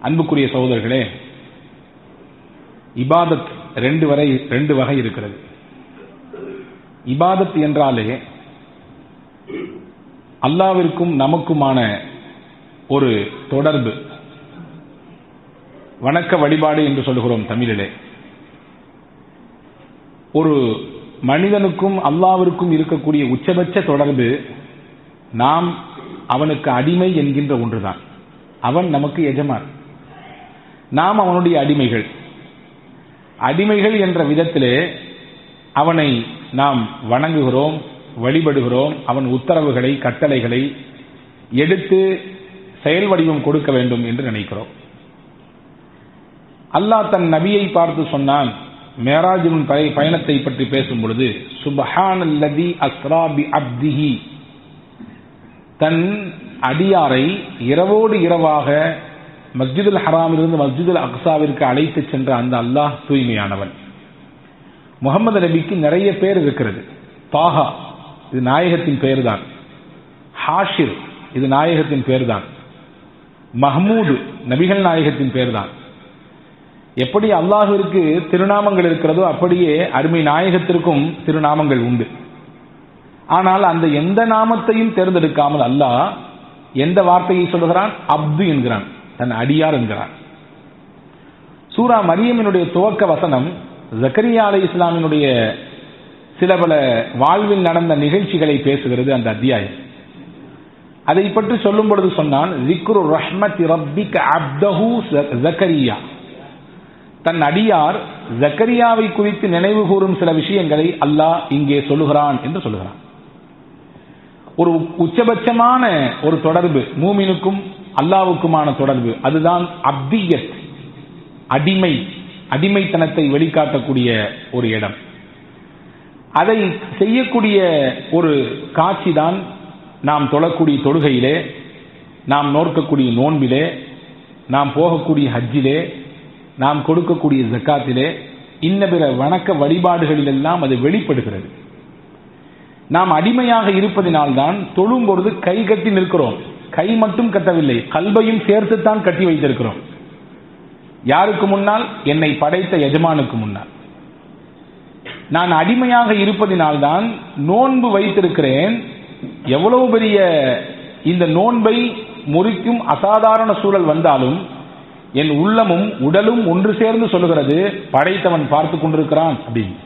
அன்புக்குரிய சகோதரர்களே இபாதத் ரெண்டு வரை ரெண்டு வகை இருக்கிறது இபாதத் என்றாலே அல்லாவிற்கும் நமக்குமான ஒரு தொடர்பு வணக்க வழிபாடு என்று சொல்கிறோம் தமிழிலே ஒரு மனிதனுக்கும் அல்லாவிற்கும் இருக்கக்கூடிய உச்சபட்ச தொடர்பு நாம் அவனுக்கு அடிமை என்கின்ற ஒன்றுதான் அவன் நமக்கு எஜமான் நாம் அவனுடைய அடிமைகள் அடிமைகள் என்ற விதத்திலே அவனை நாம் வணங்குகிறோம் வழிபடுகிறோம் அவன் உத்தரவுகளை கட்டளைகளை எடுத்து செயல் வடிவம் கொடுக்க வேண்டும் என்று நினைக்கிறோம் அல்லாஹ் தன் நபியை பார்த்து சொன்னான் மேராஜின் பயணத்தை பற்றி பேசும் பொழுது சுபஹான் அல்லதி அஸ்ராபி அப்திஹி தன் அடியாரை இரவோடு இரவாக மஸ்ஜிதுல் ஹராமிலிருந்து மஸ்ஜிதுல் அக்சாவிற்கு அழைத்து சென்ற அந்த அல்லாஹ் தூய்மையானவன் முகமது நபிக்கு நிறைய பேர் இருக்கிறது தாகா இது நாயகத்தின் பெயர் தான் ஹாஷிர் இது நாயகத்தின் பெயர் தான் மஹமூது நபிகள் நாயகத்தின் பெயர் தான் எப்படி அல்லாஹிற்கு திருநாமங்கள் இருக்கிறதோ அப்படியே அருமை நாயகத்திற்கும் திருநாமங்கள் உண்டு ஆனால் அந்த எந்த நாமத்தையும் தேர்ந்தெடுக்காமல் அல்லாஹ் எந்த வார்த்தையை சொல்லுகிறான் அப்து என்கிறான் தன் அடியார் என்கிறான் சூரா மரியமினுடைய துவக்க வசனம் ஜக்கரியா அலை இஸ்லாமினுடைய சில பல வாழ்வில் நடந்த நிகழ்ச்சிகளை பேசுகிறது அந்த அத்தியாயம் அதை பற்றி சொல்லும் பொழுது சொன்னான் ஜிக்ரு ரஹ்மத் ரப்பிக் அப்தஹு ஜக்கரியா தன் அடியார் ஜக்கரியாவை குறித்து நினைவு கூறும் சில விஷயங்களை அல்லாஹ் இங்கே சொல்லுகிறான் என்று சொல்லுகிறான் ஒரு உச்சபட்சமான ஒரு தொடர்பு மூமினுக்கும் அல்லாவுக்குமான தொடர்பு அதுதான் அப்தியத் அடிமை அடிமைத்தனத்தை வெளிக்காட்டக்கூடிய ஒரு இடம் அதை செய்யக்கூடிய ஒரு காட்சி தான் நாம் தொழக்கூடிய தொழுகையிலே நாம் நோக்கக்கூடிய நோன்பிலே நாம் போகக்கூடிய ஹஜ்ஜிலே நாம் கொடுக்கக்கூடிய ஜக்காத்திலே இன்ன பிற வணக்க வழிபாடுகளிலெல்லாம் அது வெளிப்படுகிறது நாம் அடிமையாக இருப்பதினால்தான் தொழும் பொழுது கை கட்டி நிற்கிறோம் கை மட்டும் கட்டவில்லை கல்வையும் சேர்த்துத்தான் கட்டி வைத்திருக்கிறோம் யாருக்கு முன்னால் என்னை படைத்த எஜமானுக்கு முன்னால் நான் அடிமையாக இருப்பதினால்தான் நோன்பு வைத்திருக்கிறேன் எவ்வளவு பெரிய இந்த நோன்பை முறிக்கும் அசாதாரண சூழல் வந்தாலும் என் உள்ளமும் உடலும் ஒன்று சேர்ந்து சொல்லுகிறது படைத்தவன் பார்த்து கொண்டிருக்கிறான் அப்படின்னு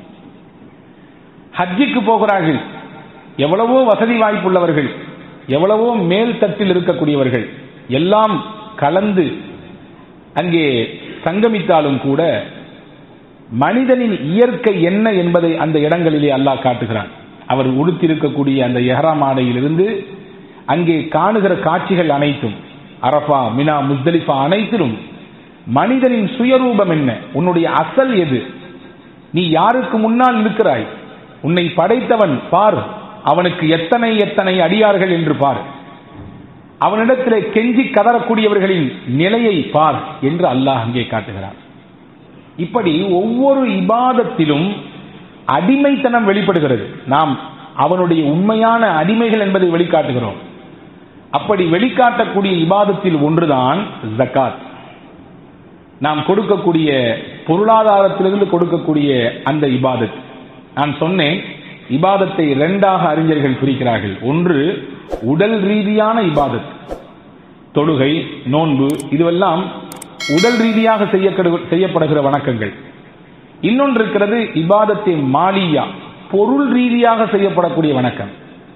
ஹஜ்ஜிக்கு போகிறார்கள் எவ்வளவோ வசதி வாய்ப்புள்ளவர்கள் எவ்வளவோ மேல் தட்டில் இருக்கக்கூடியவர்கள் எல்லாம் கலந்து அங்கே சங்கமித்தாலும் கூட மனிதனின் இயற்கை என்ன என்பதை அந்த இடங்களிலே அல்லாஹ் காட்டுகிறான் அவர் உடுத்திருக்கக்கூடிய அந்த எஹராம் ஆடையிலிருந்து அங்கே காணுகிற காட்சிகள் அனைத்தும் அரபா மினா முஸ்தலிஃபா அனைத்திலும் மனிதனின் சுயரூபம் என்ன உன்னுடைய அசல் எது நீ யாருக்கு முன்னால் நிற்கிறாய் உன்னை படைத்தவன் பார் அவனுக்கு எத்தனை எத்தனை அடியார்கள் என்று பார் அவனிடத்திலே கெஞ்சி கதறக்கூடியவர்களின் நிலையை பார் என்று அல்லாஹ் அங்கே காட்டுகிறான் இப்படி ஒவ்வொரு இபாதத்திலும் அடிமைத்தனம் வெளிப்படுகிறது நாம் அவனுடைய உண்மையான அடிமைகள் என்பதை வெளிக்காட்டுகிறோம் அப்படி வெளிக்காட்டக்கூடிய இபாதத்தில் ஒன்றுதான் ஜக்காத் நாம் கொடுக்கக்கூடிய பொருளாதாரத்திலிருந்து கொடுக்கக்கூடிய அந்த இபாதத் நான் சொன்னேன் இபாதத்தை இரண்டாக அறிஞர்கள் பிரிக்கிறார்கள் ஒன்று உடல் ரீதியான இபாதத் தொழுகை நோன்பு இதுவெல்லாம் உடல் ரீதியாக செய்யப்படுகிற வணக்கங்கள் இன்னொன்று இருக்கிறது இபாதத்தை மாலியா பொருள் ரீதியாக செய்யப்படக்கூடிய வணக்கம்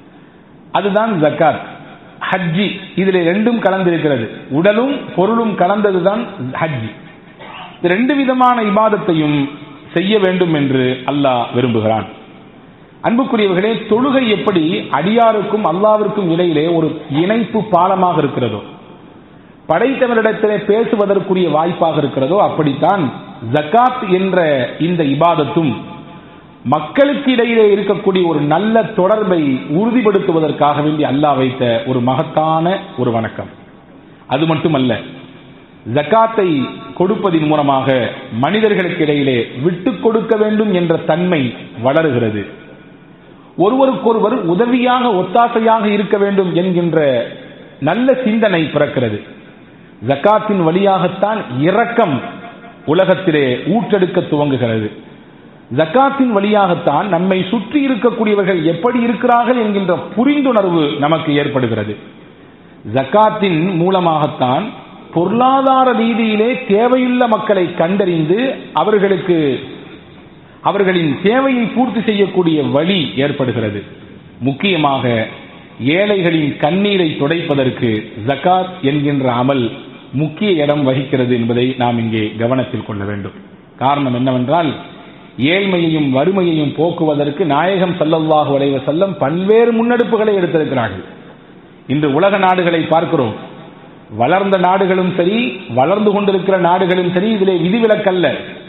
அதுதான் ஜக்காத் ஹஜ்ஜி இதுல ரெண்டும் கலந்திருக்கிறது உடலும் பொருளும் கலந்ததுதான் ஹஜ்ஜி ரெண்டு விதமான இபாதத்தையும் செய்ய வேண்டும் என்று அல்லாஹ் விரும்புகிறான் அன்புக்குரியவர்களே தொழுகை எப்படி அடியாருக்கும் அல்லாவிற்கும் இடையிலே ஒரு இணைப்பு பாலமாக இருக்கிறதோ படைத்தவரிடத்திலே பேசுவதற்குரிய வாய்ப்பாக இருக்கிறதோ அப்படித்தான் ஜக்காத் என்ற இந்த இபாதத்தும் மக்களுக்கு இடையிலே இருக்கக்கூடிய ஒரு நல்ல தொடர்பை உறுதிப்படுத்துவதற்காக வேண்டி அல்லாஹ் வைத்த ஒரு மகத்தான ஒரு வணக்கம் அது மட்டுமல்ல ஜக்காத்தை கொடுப்பதின் மூலமாக மனிதர்களுக்கு இடையிலே விட்டுக் கொடுக்க வேண்டும் என்ற தன்மை வளருகிறது ஒருவருக்கொருவர் உதவியாக ஒத்தாசையாக இருக்க வேண்டும் என்கின்ற நல்ல சிந்தனை பிறக்கிறது ஜக்காத்தின் வழியாகத்தான் இரக்கம் உலகத்திலே ஊற்றெடுக்க துவங்குகிறது ஜக்காத்தின் வழியாகத்தான் நம்மை சுற்றி இருக்கக்கூடியவர்கள் எப்படி இருக்கிறார்கள் என்கின்ற புரிந்துணர்வு நமக்கு ஏற்படுகிறது ஜக்காத்தின் மூலமாகத்தான் பொருளாதார ரீதியிலே தேவையுள்ள மக்களை கண்டறிந்து அவர்களுக்கு அவர்களின் தேவையை பூர்த்தி செய்யக்கூடிய வழி ஏற்படுகிறது முக்கியமாக ஏழைகளின் கண்ணீரை துடைப்பதற்கு ஜக்காத் என்கின்ற அமல் முக்கிய இடம் வகிக்கிறது என்பதை நாம் இங்கே கவனத்தில் கொள்ள வேண்டும் காரணம் என்னவென்றால் ஏழ்மையையும் வறுமையையும் போக்குவதற்கு நாயகம் சல்லல்லாஹு அலைவ செல்லம் பல்வேறு முன்னெடுப்புகளை எடுத்திருக்கிறார்கள் இன்று உலக நாடுகளை பார்க்கிறோம் வளர்ந்த நாடுகளும் சரி வளர்ந்து கொண்டிருக்கிற நாடுகளும் சரி இதிலே விதிவிலக்கல்ல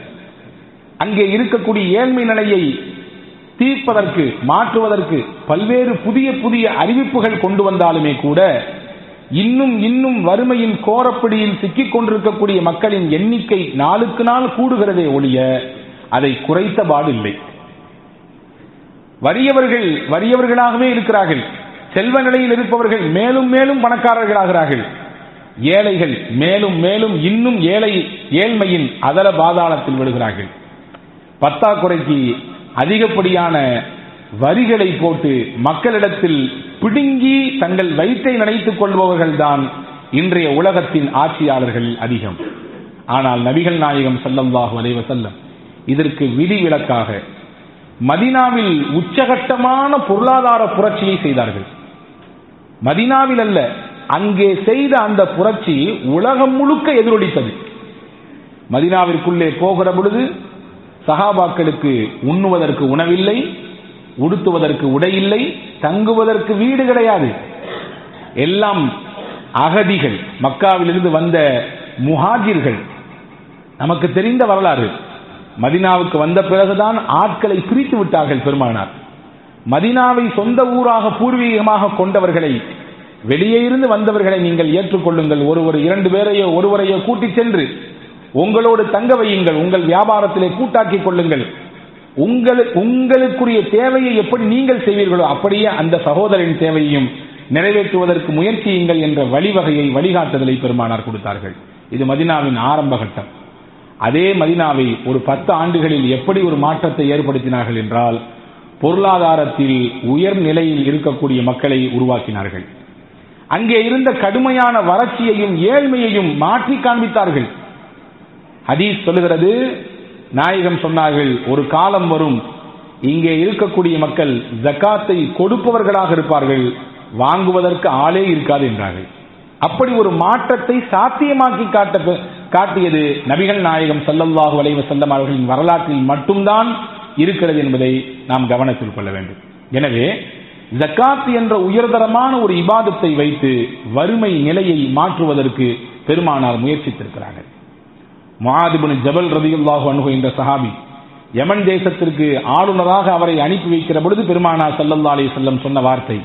அங்கே இருக்கக்கூடிய ஏழ்மை நிலையை தீர்ப்பதற்கு மாற்றுவதற்கு பல்வேறு புதிய புதிய அறிவிப்புகள் கொண்டு வந்தாலுமே கூட இன்னும் இன்னும் வறுமையின் கோரப்பிடியில் சிக்கிக் கொண்டிருக்கக்கூடிய மக்களின் எண்ணிக்கை நாளுக்கு நாள் கூடுகிறதே ஒழிய அதை குறைத்த பாடு இல்லை வறியவர்கள் வறியவர்களாகவே இருக்கிறார்கள் செல்வ நிலையில் இருப்பவர்கள் மேலும் மேலும் பணக்காரர்களாகிறார்கள் ஏழைகள் மேலும் மேலும் இன்னும் ஏழை ஏழ்மையின் அதல பாதாளத்தில் விழுகிறார்கள் பத்தாக்குறைக்கு அதிகப்படியான வரிகளை போட்டு மக்களிடத்தில் பிடுங்கி தங்கள் வயிற்றை நினைத்துக் கொள்பவர்கள் தான் இன்றைய உலகத்தின் ஆட்சியாளர்கள் அதிகம் ஆனால் நபிகள் நாயகம் செல்லம்வாக வரைவ செல்லம் இதற்கு விதிவிலக்காக மதினாவில் உச்சகட்டமான பொருளாதார புரட்சியை செய்தார்கள் மதினாவில் அல்ல அங்கே செய்த அந்த புரட்சி உலகம் முழுக்க எதிரொலித்தது மதினாவிற்குள்ளே போகிற பொழுது சகாபாக்களுக்கு உண்ணுவதற்கு உணவில்லை உடுத்துவதற்கு உடை இல்லை தங்குவதற்கு வீடு கிடையாது எல்லாம் அகதிகள் மக்காவிலிருந்து வந்த முஹாஜிர்கள் நமக்கு தெரிந்த வரலாறு மதினாவுக்கு வந்த பிறகுதான் ஆட்களை பிரித்து விட்டார்கள் பெருமானார் மதினாவை சொந்த ஊராக பூர்வீகமாக கொண்டவர்களை வெளியே இருந்து வந்தவர்களை நீங்கள் ஏற்றுக்கொள்ளுங்கள் ஒருவர் இரண்டு பேரையோ ஒருவரையோ கூட்டிச் சென்று உங்களோடு தங்க வையுங்கள் உங்கள் வியாபாரத்திலே கூட்டாக்கிக் கொள்ளுங்கள் உங்களுக்கு உங்களுக்குரிய தேவையை எப்படி நீங்கள் செய்வீர்களோ அப்படியே அந்த சகோதரின் தேவையையும் நிறைவேற்றுவதற்கு முயற்சியுங்கள் என்ற வழிவகையை வழிகாட்டுதலை பெருமானார் கொடுத்தார்கள் இது மதினாவின் ஆரம்ப கட்டம் அதே மதினாவை ஒரு பத்து ஆண்டுகளில் எப்படி ஒரு மாற்றத்தை ஏற்படுத்தினார்கள் என்றால் பொருளாதாரத்தில் உயர் நிலையில் இருக்கக்கூடிய மக்களை உருவாக்கினார்கள் அங்கே இருந்த கடுமையான வறட்சியையும் ஏழ்மையையும் மாற்றி காண்பித்தார்கள் ஹதீஸ் சொல்லுகிறது நாயகம் சொன்னார்கள் ஒரு காலம் வரும் இங்கே இருக்கக்கூடிய மக்கள் ஜக்காத்தை கொடுப்பவர்களாக இருப்பார்கள் வாங்குவதற்கு ஆளே இருக்காது என்றார்கள் அப்படி ஒரு மாற்றத்தை சாத்தியமாக்கி காட்ட காட்டியது நபிகள் நாயகம் சல்லல்லாஹு அலைவ செல்லம் அவர்களின் வரலாற்றில் மட்டும்தான் இருக்கிறது என்பதை நாம் கவனத்தில் கொள்ள வேண்டும் எனவே ஜக்காத் என்ற உயர்தரமான ஒரு இபாதத்தை வைத்து வறுமை நிலையை மாற்றுவதற்கு பெருமானார் முயற்சித்திருக்கிறார்கள் முஆதிபுன் ஜபல் ரதியுல்லாஹு அன்ஹு என்ற சஹாபி யமன் தேசத்திற்கு ஆளுநராக அவரை அனுப்பி வைக்கிற பொழுது பெருமானார் சல்லல்லா அலி செல்லம் சொன்ன வார்த்தை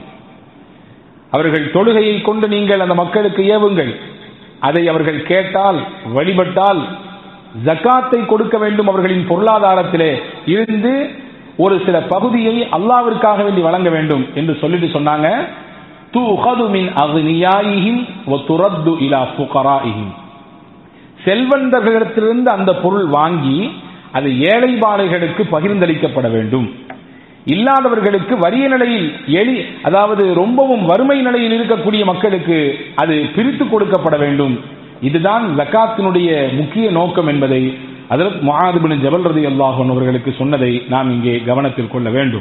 அவர்கள் தொழுகையை கொண்டு நீங்கள் அந்த மக்களுக்கு ஏவுங்கள் அதை அவர்கள் கேட்டால் வழிபட்டால் ஜக்காத்தை கொடுக்க வேண்டும் அவர்களின் பொருளாதாரத்திலே இருந்து ஒரு சில பகுதியை அல்லாவிற்காக வேண்டி வழங்க வேண்டும் என்று சொல்லிட்டு சொன்னாங்க தூஹது மின் அக்னியாயிஹிம் வ துரத்து இலா ஃபுகராயிஹிம் செல்வந்தர்களிடத்திலிருந்து அந்த பொருள் வாங்கி அது ஏழை பாலைகளுக்கு பகிர்ந்தளிக்கப்பட வேண்டும் இல்லாதவர்களுக்கு வறிய நிலையில் எளி அதாவது ரொம்பவும் வறுமை நிலையில் இருக்கக்கூடிய மக்களுக்கு அது பிரித்து கொடுக்கப்பட வேண்டும் இதுதான் ஜக்காத்தினுடைய முக்கிய நோக்கம் என்பதை அதற்கு மகாதிபின் ஜபல் ரதி அல்லாஹன் அவர்களுக்கு சொன்னதை நாம் இங்கே கவனத்தில் கொள்ள வேண்டும்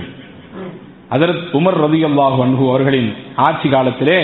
அதற்கு உமர் ரதி அல்லாஹு அன்ஹு அவர்களின் ஆட்சி காலத்திலே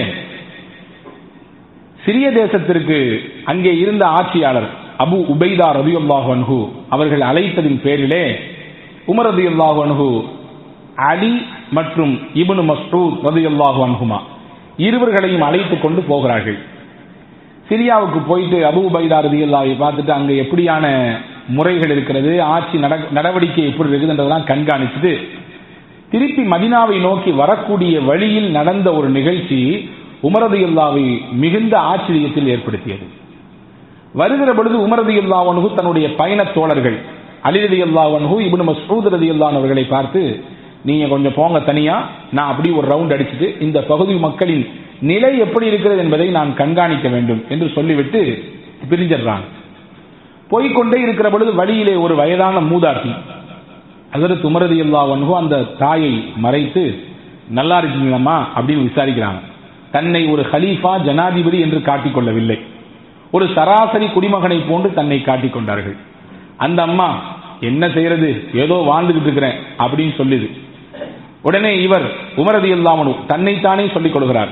சிறிய தேசத்திற்கு அங்கே இருந்த ஆட்சியாளர் அபு உபைதா ரதி அல்லாஹு அன்ஹு அவர்கள் அழைத்ததின் பேரிலே உமர் ரதி அல்லாஹு அன்ஹு அலி மற்றும் இபனு மஸ்ரூத் ரதி அல்லாஹு அன்ஹுமா இருவர்களையும் அழைத்துக் கொண்டு போகிறார்கள் சிரியாவுக்கு போயிட்டு அபு உபைதா ரதி அல்லாவை பார்த்துட்டு அங்க எப்படியான முறைகள் இருக்கிறது ஆட்சி நடவடிக்கை எப்படி இருக்குதுன்றதெல்லாம் கண்காணிச்சுட்டு திருப்பி மதினாவை நோக்கி வரக்கூடிய வழியில் நடந்த ஒரு நிகழ்ச்சி உமரது இல்லாவை மிகுந்த ஆச்சரியத்தில் ஏற்படுத்தியது வருகிற பொழுது உமரது இல்லாவனு தன்னுடைய பயண தோழர்கள் அலிரதி அல்லாவனு இபுன் மசூத் ரதி அவர்களை பார்த்து நீங்க கொஞ்சம் போங்க தனியா நான் அப்படி ஒரு ரவுண்ட் அடிச்சுட்டு இந்த பகுதி மக்களின் நிலை எப்படி இருக்கிறது என்பதை நான் கண்காணிக்க வேண்டும் என்று சொல்லிவிட்டு பிரிஞ்சிடுறாங்க போய்கொண்டே இருக்கிற பொழுது வழியிலே ஒரு வயதான மூதாட்டி அதற்கு உமரதி எல்லா அந்த தாயை மறைத்து நல்லா இருக்கீங்களம்மா அப்படின்னு விசாரிக்கிறாங்க தன்னை ஒரு ஹலீஃபா ஜனாதிபதி என்று காட்டிக்கொள்ளவில்லை ஒரு சராசரி குடிமகனை போன்று தன்னை காட்டிக் கொண்டார்கள் அந்த அம்மா என்ன செய்யறது ஏதோ வாழ்ந்துகிட்டு இருக்கிறேன் அப்படின்னு சொல்லுது உடனே இவர் உமரதி இல்லாமனு தன்னைத்தானே சொல்லிக் கொள்கிறார்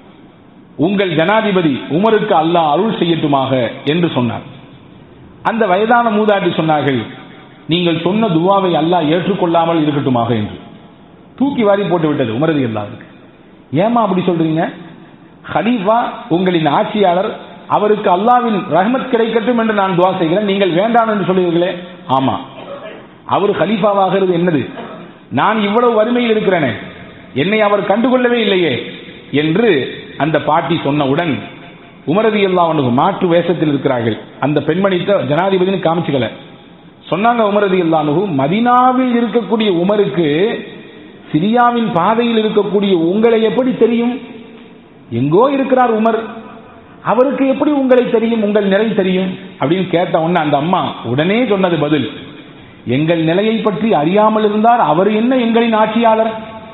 உங்கள் ஜனாதிபதி உமருக்கு அல்லாஹ் அருள் செய்யட்டுமாக என்று சொன்னார் அந்த வயதான மூதாட்டி சொன்னார்கள் நீங்கள் சொன்ன துவாவை அல்லாஹ் ஏற்றுக்கொள்ளாமல் இருக்கட்டுமாக என்று தூக்கி வாரி போட்டு விட்டது உமரதி அல்லாவுக்கு ஏமா அப்படி சொல்றீங்க ஹலீஃபா உங்களின் ஆட்சியாளர் அவருக்கு அல்லாவின் ரஹ்மத் கிடைக்கட்டும் என்று நான் துவா செய்கிறேன் நீங்கள் வேண்டாம் என்று சொல்லுவீர்களே ஆமா அவர் ஹலீஃபாவாகிறது என்னது நான் இவ்வளவு வறுமையில் இருக்கிறேனே என்னை அவர் கண்டுகொள்ளவே இல்லையே என்று அந்த பாட்டி சொன்னவுடன் உமரதி எல்லாம் மாற்று வேஷத்தில் இருக்கிறார்கள் அந்த பெண்மணித்த ஜனாதிபதினு காமிச்சுக்கல சொன்னாங்க உமரதி அல்லானுகு மதினாவில் இருக்கக்கூடிய உமருக்கு சிரியாவின் பாதையில் இருக்கக்கூடிய உங்களை எப்படி தெரியும் எங்கோ இருக்கிறார் உமர் அவருக்கு எப்படி உங்களை தெரியும் உங்கள் நிலை தெரியும் அப்படின்னு கேட்ட உடனே அந்த அம்மா உடனே சொன்னது பதில் எங்கள் நிலையை பற்றி அறியாமல் இருந்தார் அவர் என்ன எங்களின் ஆட்சியாளர்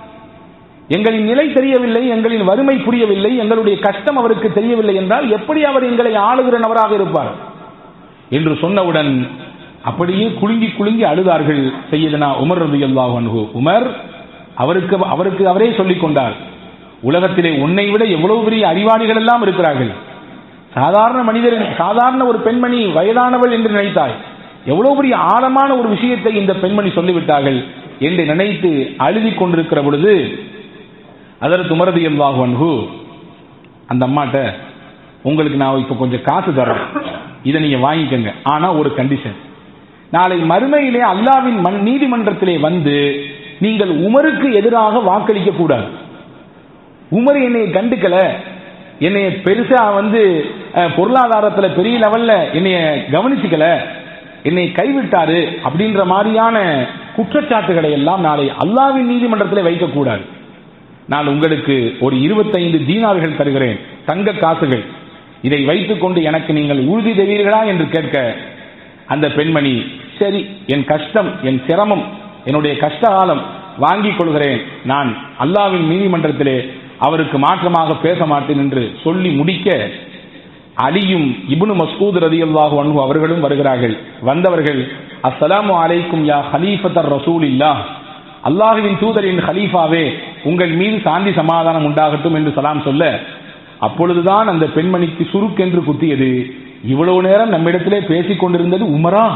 எங்களின் நிலை தெரியவில்லை எங்களின் வறுமை புரியவில்லை எங்களுடைய கஷ்டம் அவருக்கு தெரியவில்லை என்றால் எப்படி அவர் எங்களை ஆளுகிற நபராக இருப்பார் என்று சொன்னவுடன் அப்படியே குலுங்கி குலுங்கி அழுதார்கள் செய்யதனா உமர் ரதி அல்லாஹு உமர் அவருக்கு அவருக்கு அவரே சொல்லிக் கொண்டார் உலகத்திலே உன்னை விட எவ்வளவு பெரிய அறிவாளிகள் எல்லாம் இருக்கிறார்கள் சாதாரண மனிதரின் சாதாரண ஒரு பெண்மணி வயதானவள் என்று நினைத்தாய் எவ்வளவு பெரிய ஆழமான ஒரு விஷயத்தை இந்த பெண்மணி சொல்லிவிட்டார்கள் என்று நினைத்து அழுதி கொண்டிருக்கிற பொழுது அதற்கு உமரதி அல்லாஹு அன்ஹு அந்த அம்மாட்ட உங்களுக்கு நான் இப்ப கொஞ்சம் காசு தரேன் இதை நீங்க வாங்கிக்கங்க ஆனா ஒரு கண்டிஷன் நாளை மறுமையிலே அல்லாவின் மண் நீதிமன்றத்திலே வந்து நீங்கள் உமருக்கு எதிராக வாக்களிக்க கூடாது உமர் என்னை கண்டுக்கல என்னைய பெருசா வந்து பொருளாதாரத்துல பெரிய லெவல்ல என்னைய கவனிச்சுக்கல என்னை கைவிட்டாரு அப்படின்ற மாதிரியான குற்றச்சாட்டுகளை எல்லாம் நாளை அல்லாவின் நீதிமன்றத்தில் வைக்கக்கூடாது நான் உங்களுக்கு ஒரு இருபத்தைந்து தீனார்கள் தருகிறேன் தங்க காசுகள் இதை வைத்துக்கொண்டு எனக்கு நீங்கள் உறுதி தருவீர்களா என்று கேட்க அந்த பெண்மணி சரி என் கஷ்டம் என் சிரமம் என்னுடைய கஷ்ட காலம் வாங்கிக் கொள்கிறேன் நான் அல்லாவின் நீதிமன்றத்திலே அவருக்கு மாற்றமாக பேச மாட்டேன் என்று சொல்லி முடிக்க அலியும் இபுனு மஸ்கூத் ரதி அல்லாஹு அன்பு அவர்களும் வருகிறார்கள் வந்தவர்கள் அஸ்ஸலாமு அலைக்கும் யா ஹலீஃபத்தர் ரசூல் இல்லா அல்லாஹுவின் தூதரின் ஹலீஃபாவே உங்கள் மீது சாந்தி சமாதானம் உண்டாகட்டும் என்று சலாம் சொல்ல அப்பொழுதுதான் அந்த பெண்மணிக்கு சுருக்கென்று குத்தியது இவ்வளவு நேரம் நம்மிடத்திலே பேசிக் கொண்டிருந்தது உமரா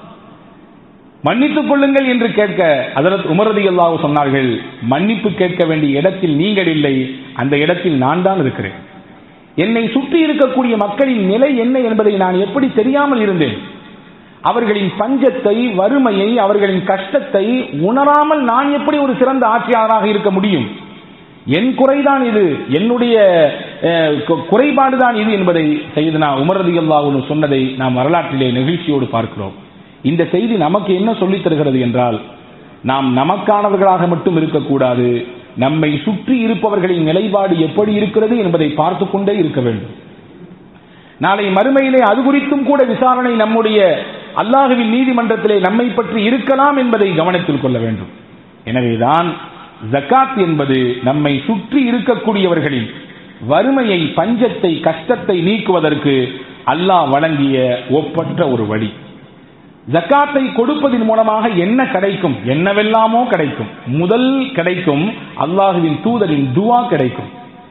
மன்னித்துக் கொள்ளுங்கள் என்று கேட்க அதற்கு உமரதி அல்லாஹ் சொன்னார்கள் மன்னிப்பு கேட்க வேண்டிய இடத்தில் நீங்கள் இல்லை அந்த இடத்தில் நான் தான் இருக்கிறேன் என்னை சுற்றி இருக்கக்கூடிய மக்களின் நிலை என்ன என்பதை நான் எப்படி தெரியாமல் இருந்தேன் அவர்களின் பஞ்சத்தை வறுமையை அவர்களின் கஷ்டத்தை உணராமல் நான் எப்படி ஒரு சிறந்த ஆட்சியாளராக இருக்க முடியும் என் குறைதான் இது என்னுடைய குறைபாடுதான் இது என்பதை செய்தனா உமரதி அல்லாஹ் சொன்னதை நாம் வரலாற்றிலே நெகிழ்ச்சியோடு பார்க்கிறோம் இந்த செய்தி நமக்கு என்ன சொல்லித் தருகிறது என்றால் நாம் நமக்கானவர்களாக மட்டும் இருக்கக்கூடாது நம்மை சுற்றி இருப்பவர்களின் நிலைப்பாடு எப்படி இருக்கிறது என்பதை பார்த்து கொண்டே இருக்க வேண்டும் நாளை மறுமையிலே அது குறித்தும் கூட விசாரணை நம்முடைய அல்லாஹுவின் நீதிமன்றத்திலே நம்மை பற்றி இருக்கலாம் என்பதை கவனத்தில் கொள்ள வேண்டும் எனவேதான் ஜக்காத் என்பது நம்மை சுற்றி இருக்கக்கூடியவர்களின் வறுமையை பஞ்சத்தை கஷ்டத்தை நீக்குவதற்கு அல்லாஹ் வழங்கிய ஒப்பற்ற ஒரு வழி ஜக்காத்தை கொடுப்பதன் மூலமாக என்ன கிடைக்கும் என்னவெல்லாமோ கிடைக்கும் முதல் கிடைக்கும் அல்லாஹுவின் தூதரின் துவா கிடைக்கும்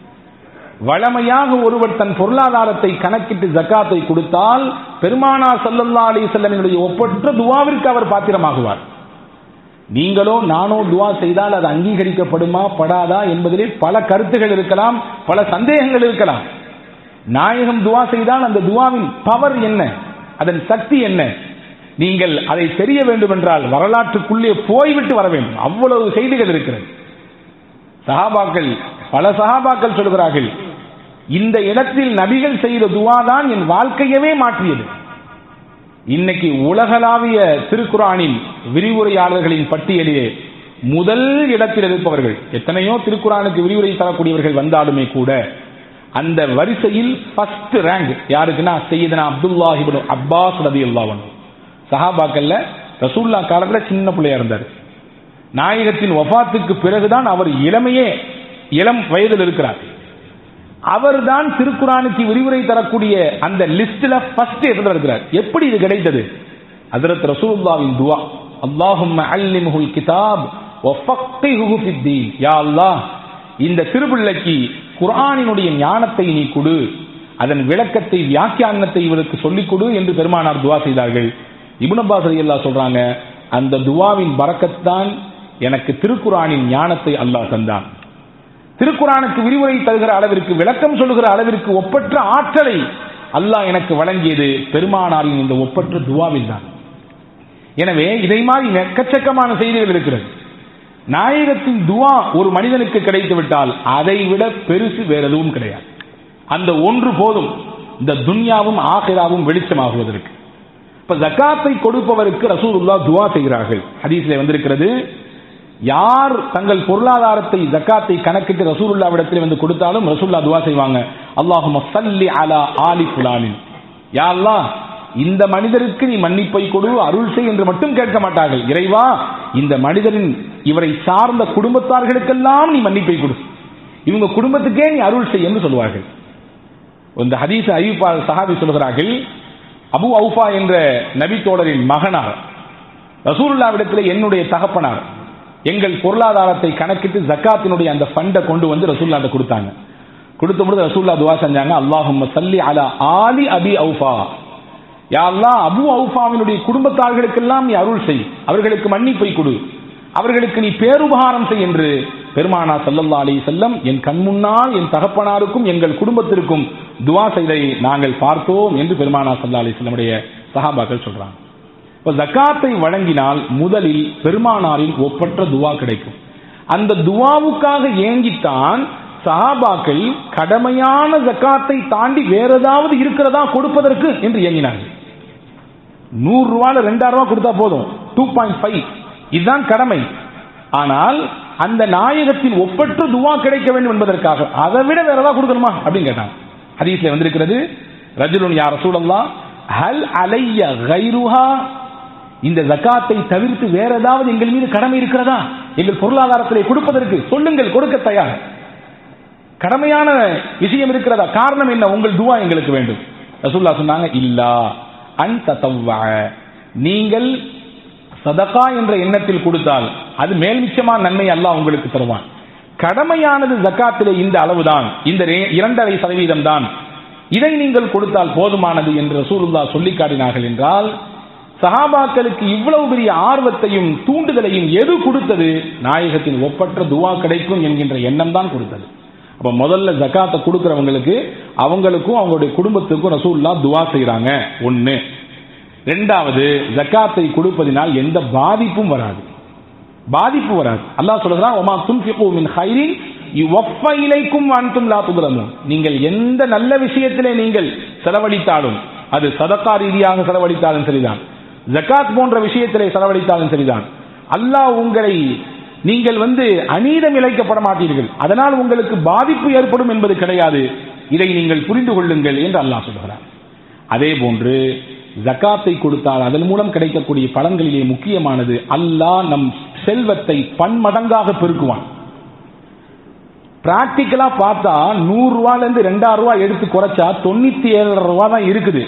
வளமையாக ஒருவர் தன் பொருளாதாரத்தை கணக்கிட்டு ஜக்காத்தை கொடுத்தால் பெருமானா சல்லல்லா அலி செல்லனுடைய ஒப்பற்ற துவாவிற்கு அவர் பாத்திரமாகுவார் நீங்களோ நானோ துவா செய்தால் அது அங்கீகரிக்கப்படுமா படாதா என்பதிலே பல கருத்துகள் இருக்கலாம் பல சந்தேகங்கள் இருக்கலாம் நாயகம் துவா செய்தால் அந்த துவாவின் பவர் என்ன அதன் சக்தி என்ன நீங்கள் அதை தெரிய வேண்டும் என்றால் வரலாற்றுக்குள்ளே போய்விட்டு வர வேண்டும் அவ்வளவு செய்திகள் இருக்கிறது சஹாபாக்கள் பல சஹாபாக்கள் சொல்கிறார்கள் இந்த இடத்தில் நபிகள் செய்த துவா தான் என் வாழ்க்கையவே மாற்றியது இன்னைக்கு உலகளாவிய திருக்குறானின் விரிவுரையாளர்களின் பட்டியலிலே முதல் இடத்தில் இருப்பவர்கள் எத்தனையோ திருக்குறானுக்கு விரிவுரை தரக்கூடியவர்கள் வந்தாலுமே கூட அந்த வரிசையில் ஃபர்ஸ்ட் ரேங்க் யாருக்குன்னா செய்யதனா அப்துல்லாஹிபுன் அப்பாஸ் ரதி அல்லாவன் சஹாபாக்கல்ல ரசூல்லா காலத்துல சின்ன பிள்ளையா இருந்தார் நாயகத்தின் வஃபாத்துக்கு பிறகுதான் அவர் இளமையே இளம் வயதில் இருக்கிறார் அவர்தான் திருக்குறானுக்கு விரிவுரை தரக்கூடிய அந்த லிஸ்ட்ல ஃபர்ஸ்ட் இடத்துல இருக்கிறார் எப்படி இது கிடைத்தது ஹஜரத் ரசூலுல்லாவின் துவா அல்லாஹும்ம அல்லிம்ஹுல் கிதாப் வஃபக்கிஹு ஃபித்தீன் யா அல்லாஹ் இந்த சிறுபிள்ளைக்கு குர்ஆனினுடைய ஞானத்தை நீ கொடு அதன் விளக்கத்தை வியாக்கியானத்தை இவருக்கு சொல்லிக் கொடு என்று பெருமானார் துவா செய்தார்கள் இப்னு அப்பாஸ் ரலியல்லாஹு சொல்றாங்க அந்த துவாவின் பரக்கத்தான் எனக்கு திருக்குறானின் ஞானத்தை அல்லாஹ் தந்தான் திருக்குறானுக்கு விரிவுரை தருகிற அளவிற்கு விளக்கம் சொல்லுகிற அளவிற்கு ஒப்பற்ற ஆற்றலை அல்லாஹ் எனக்கு வழங்கியது பெருமானாரின் இந்த ஒப்பற்ற துவாவில் தான் எனவே இதை மாதிரி எக்கச்சக்கமான செய்திகள் இருக்கிறது நாயகத்தின் துவா ஒரு மனிதனுக்கு கிடைத்து விட்டால் அதை விட பெருசு வேற எதுவும் கிடையாது அந்த ஒன்று போதும் இந்த துன்யாவும் ஆகிராவும் வெளிச்சமாகுவதற்கு இப்ப ஜக்காத்தை கொடுப்பவருக்கு ரசூலுல்லா துவா செய்கிறார்கள் ஹதீஸ்ல வந்திருக்கிறது யார் தங்கள் பொருளாதாரத்தை ஜக்காத்தை கணக்கிட்டு ரசூலுல்லாவிடத்தில் வந்து கொடுத்தாலும் ரசூல்லா துவா செய்வாங்க அல்லாஹும சல்லி அலா ஆலி புலானின் யா அல்லாஹ் இந்த மனிதருக்கு நீ மன்னிப்பை கொடு அருள் செய் என்று மட்டும் கேட்க மாட்டார்கள் இறைவா இந்த மனிதரின் இவரை சார்ந்த குடும்பத்தார்களுக்கெல்லாம் நீ மன்னிப்பை கொடு இவங்க குடும்பத்துக்கே நீ அருள் செய் என்று சொல்லுவார்கள் இந்த ஹதீஸ் அறிவிப்பாளர் சஹாபி சொல்கிறார்கள் அபு அவுஃபா என்ற நபி தோழரின் மகனார் ரசூலுல்லாவிடத்தில் என்னுடைய தகப்பனார் எங்கள் பொருளாதாரத்தை கணக்கிட்டு ஜக்காத்தினுடைய அந்த ஃபண்டை கொண்டு வந்து ரசூல்லாட்ட கொடுத்தாங்க கொடுத்த பொழுது ரசூல்லா துவா செஞ்சாங்க அல்லாஹும் சல்லி அலா ஆலி அபி அவுஃபா யா அல்லாஹ் அபு அவுஃபாவினுடைய குடும்பத்தார்களுக்கெல்லாம் நீ அருள் செய் அவர்களுக்கு மன்னிப்பை கொடு அவர்களுக்கு நீ பேருபகாரம் செய் என்று பெருமானா சல்லல்லா அலி செல்லம் என் கண் முன்னால் என் தகப்பனாருக்கும் எங்கள் குடும்பத்திற்கும் துவா செய்தை நாங்கள் பார்த்தோம் என்று பெருமானா சல்லா அலி செல்லமுடைய சஹாபாக்கள் சொல்றாங்க இப்ப ஜக்காத்தை வழங்கினால் முதலில் பெருமானாரின் ஒப்பற்ற துவா கிடைக்கும் அந்த துவாவுக்காக ஏங்கித்தான் சஹாபாக்கள் கடமையான ஜக்காத்தை தாண்டி வேற ஏதாவது இருக்கிறதா கொடுப்பதற்கு என்று இயங்கினார்கள் நூறு ரூபால ரெண்டாயிரம் ரூபாய் கொடுத்தா போதும் டூ பாயிண்ட் ஃபைவ் இதுதான் கடமை ஆனால் அந்த நாயகத்தின் ஒப்பற்ற துவா கிடைக்க வேண்டும் என்பதற்காக அதை விட வேற ஏதாவது கொடுக்கணுமா அப்படின்னு கேட்டாங்க ஹதீஸ்ல வந்திருக்கிறது ரஜுலுன் யார் ரசூலல்லா ஹல் அலைய கைருஹா இந்த ஜக்காத்தை தவிர்த்து வேற ஏதாவது எங்கள் மீது கடமை இருக்கிறதா எங்கள் பொருளாதாரத்திலே கொடுப்பதற்கு சொல்லுங்கள் கொடுக்க தயார் கடமையான விஷயம் இருக்கிறதா காரணம் என்ன உங்கள் துவா எங்களுக்கு வேண்டும் ரசூல்லா சொன்னாங்க இல்லா அன் தத்தவ்வ நீங்கள் சதகா என்ற எண்ணத்தில் கொடுத்தால் அது மேல் மிச்சமான நன்மை அல்லாஹ் உங்களுக்கு தருவான் கடமையானது ஜக்காத்திலே இந்த அளவுதான் இந்த ரே- இரண்டரை சதவீதம் தான் இதை நீங்கள் கொடுத்தால் போதுமானது என்று ரசூலுல்லா சொல்லி காட்டினார்கள் என்றால் சஹாபாக்களுக்கு இவ்வளவு பெரிய ஆர்வத்தையும் தூண்டுதலையும் எது கொடுத்தது நாயகத்தின் ஒப்பற்ற துவா கிடைக்கும் என்கின்ற எண்ணம் தான் கொடுத்தது அப்ப முதல்ல ஜக்காத்தை கொடுக்கிறவங்களுக்கு அவங்களுக்கும் அவங்களுடைய குடும்பத்துக்கும் ரசூல்லா துவா செய்றாங்க ஒண்ணு ரெண்டாவது ஜக்காத்தை கொடுப்பதினால் எந்த பாதிப்பும் வராது பாதிப்பு வராது அல்லாஹ் சொல்றான் ஒமா துன்ஃபிகு மின் ஹைரின் யுவஃப இலைக்கும் அன்தும் லா துபலமுன் நீங்கள் எந்த நல்ல விஷயத்திலே நீங்கள் செலவழித்தாலும் அது சதக்கா ரீதியாக செலவழித்தாலும் சரிதான் ஜக்காத் போன்ற விஷயத்திலே செலவழித்தாலும் சரிதான் அல்லாஹ் உங்களை நீங்கள் வந்து அநீதம் இழைக்கப்பட மாட்டீர்கள் அதனால் உங்களுக்கு பாதிப்பு ஏற்படும் என்பது கிடையாது இதை நீங்கள் புரிந்து கொள்ளுங்கள் என்று அல்லாஹ் சொல்கிறார் அதே போன்று ஜக்காத்தை கொடுத்தால் அதன் மூலம் கிடைக்கக்கூடிய பலன்களிலே முக்கியமானது அல்லாஹ் நம் செல்வத்தை பன்மடங்காக பெருக்குவான் பிராக்டிக்கலா பார்த்தா நூறு ரூபாயில இருந்து ரெண்டாயிரம் ரூபாய் எடுத்து குறைச்சா தொண்ணூத்தி ஏழு ரூபாய் தான் இருக்குது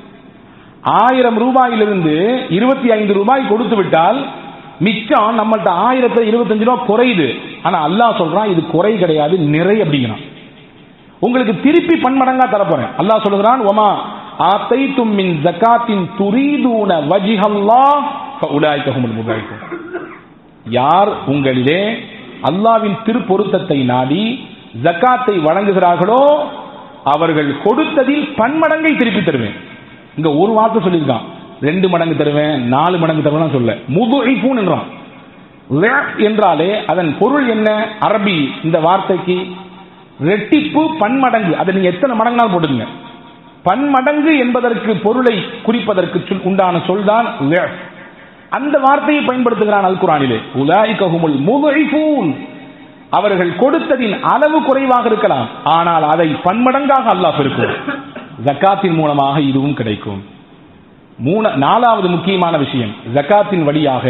ஆயிரம் ரூபாயிலிருந்து இருபத்தி ஐந்து ரூபாய் கொடுத்து விட்டால் மிச்சம் நம்மள்ட்ட ஆயிரத்துல இருபத்தஞ்சு ரூபாய் குறையுது ஆனா அல்லாஹ் சொல்றான் இது குறை கிடையாது நிறை அப்படிங்கிறான் உங்களுக்கு திருப்பி பன்மடங்கா தரப்போறேன் அல்லாஹ் சொல்லுகிறான் ஒமா ஆத்தைத்தும் மின் ஜகாத்தின் துரீதூன வஜிஹல்லாஹ் ஃபஉலாயிக ஹுமுல் முபாரிக்கும் யார் உங்களிலே அல்லாவின் திருப்பொருத்தத்தை நாடி ஜக்காத்தை வழங்குகிறார்களோ அவர்கள் கொடுத்ததில் பன்மடங்கை திருப்பி தருவேன் இங்க ஒரு வார்த்தை சொல்லியிருக்கான் ரெண்டு மடங்கு தருவேன் நாலு மடங்கு தருவேன் சொல்ல முதுஇஃபூன் என்றான் லேப் என்றாலே அதன் பொருள் என்ன அரபி இந்த வார்த்தைக்கு ரெட்டிப்பு பன்மடங்கு அதை நீங்க எத்தனை மடங்குனாலும் போட்டுங்க பன்மடங்கு என்பதற்கு பொருளை குறிப்பதற்கு சொல்- உண்டான சொல் தான் லேப் அந்த வார்த்தையை பயன்படுத்துகிறான் அல் குரானிலே உலாய்கஹுமுல் முதைஃபூன் அவர்கள் கொடுத்ததின் அளவு குறைவாக இருக்கலாம் ஆனால் அதை பன்மடங்காக அல்லாஹ் பெருக்கும் ஜக்காத்தின் மூலமாக இதுவும் கிடைக்கும் மூண நாலாவது முக்கியமான விஷயம் ஜக்காத்தின் வழியாக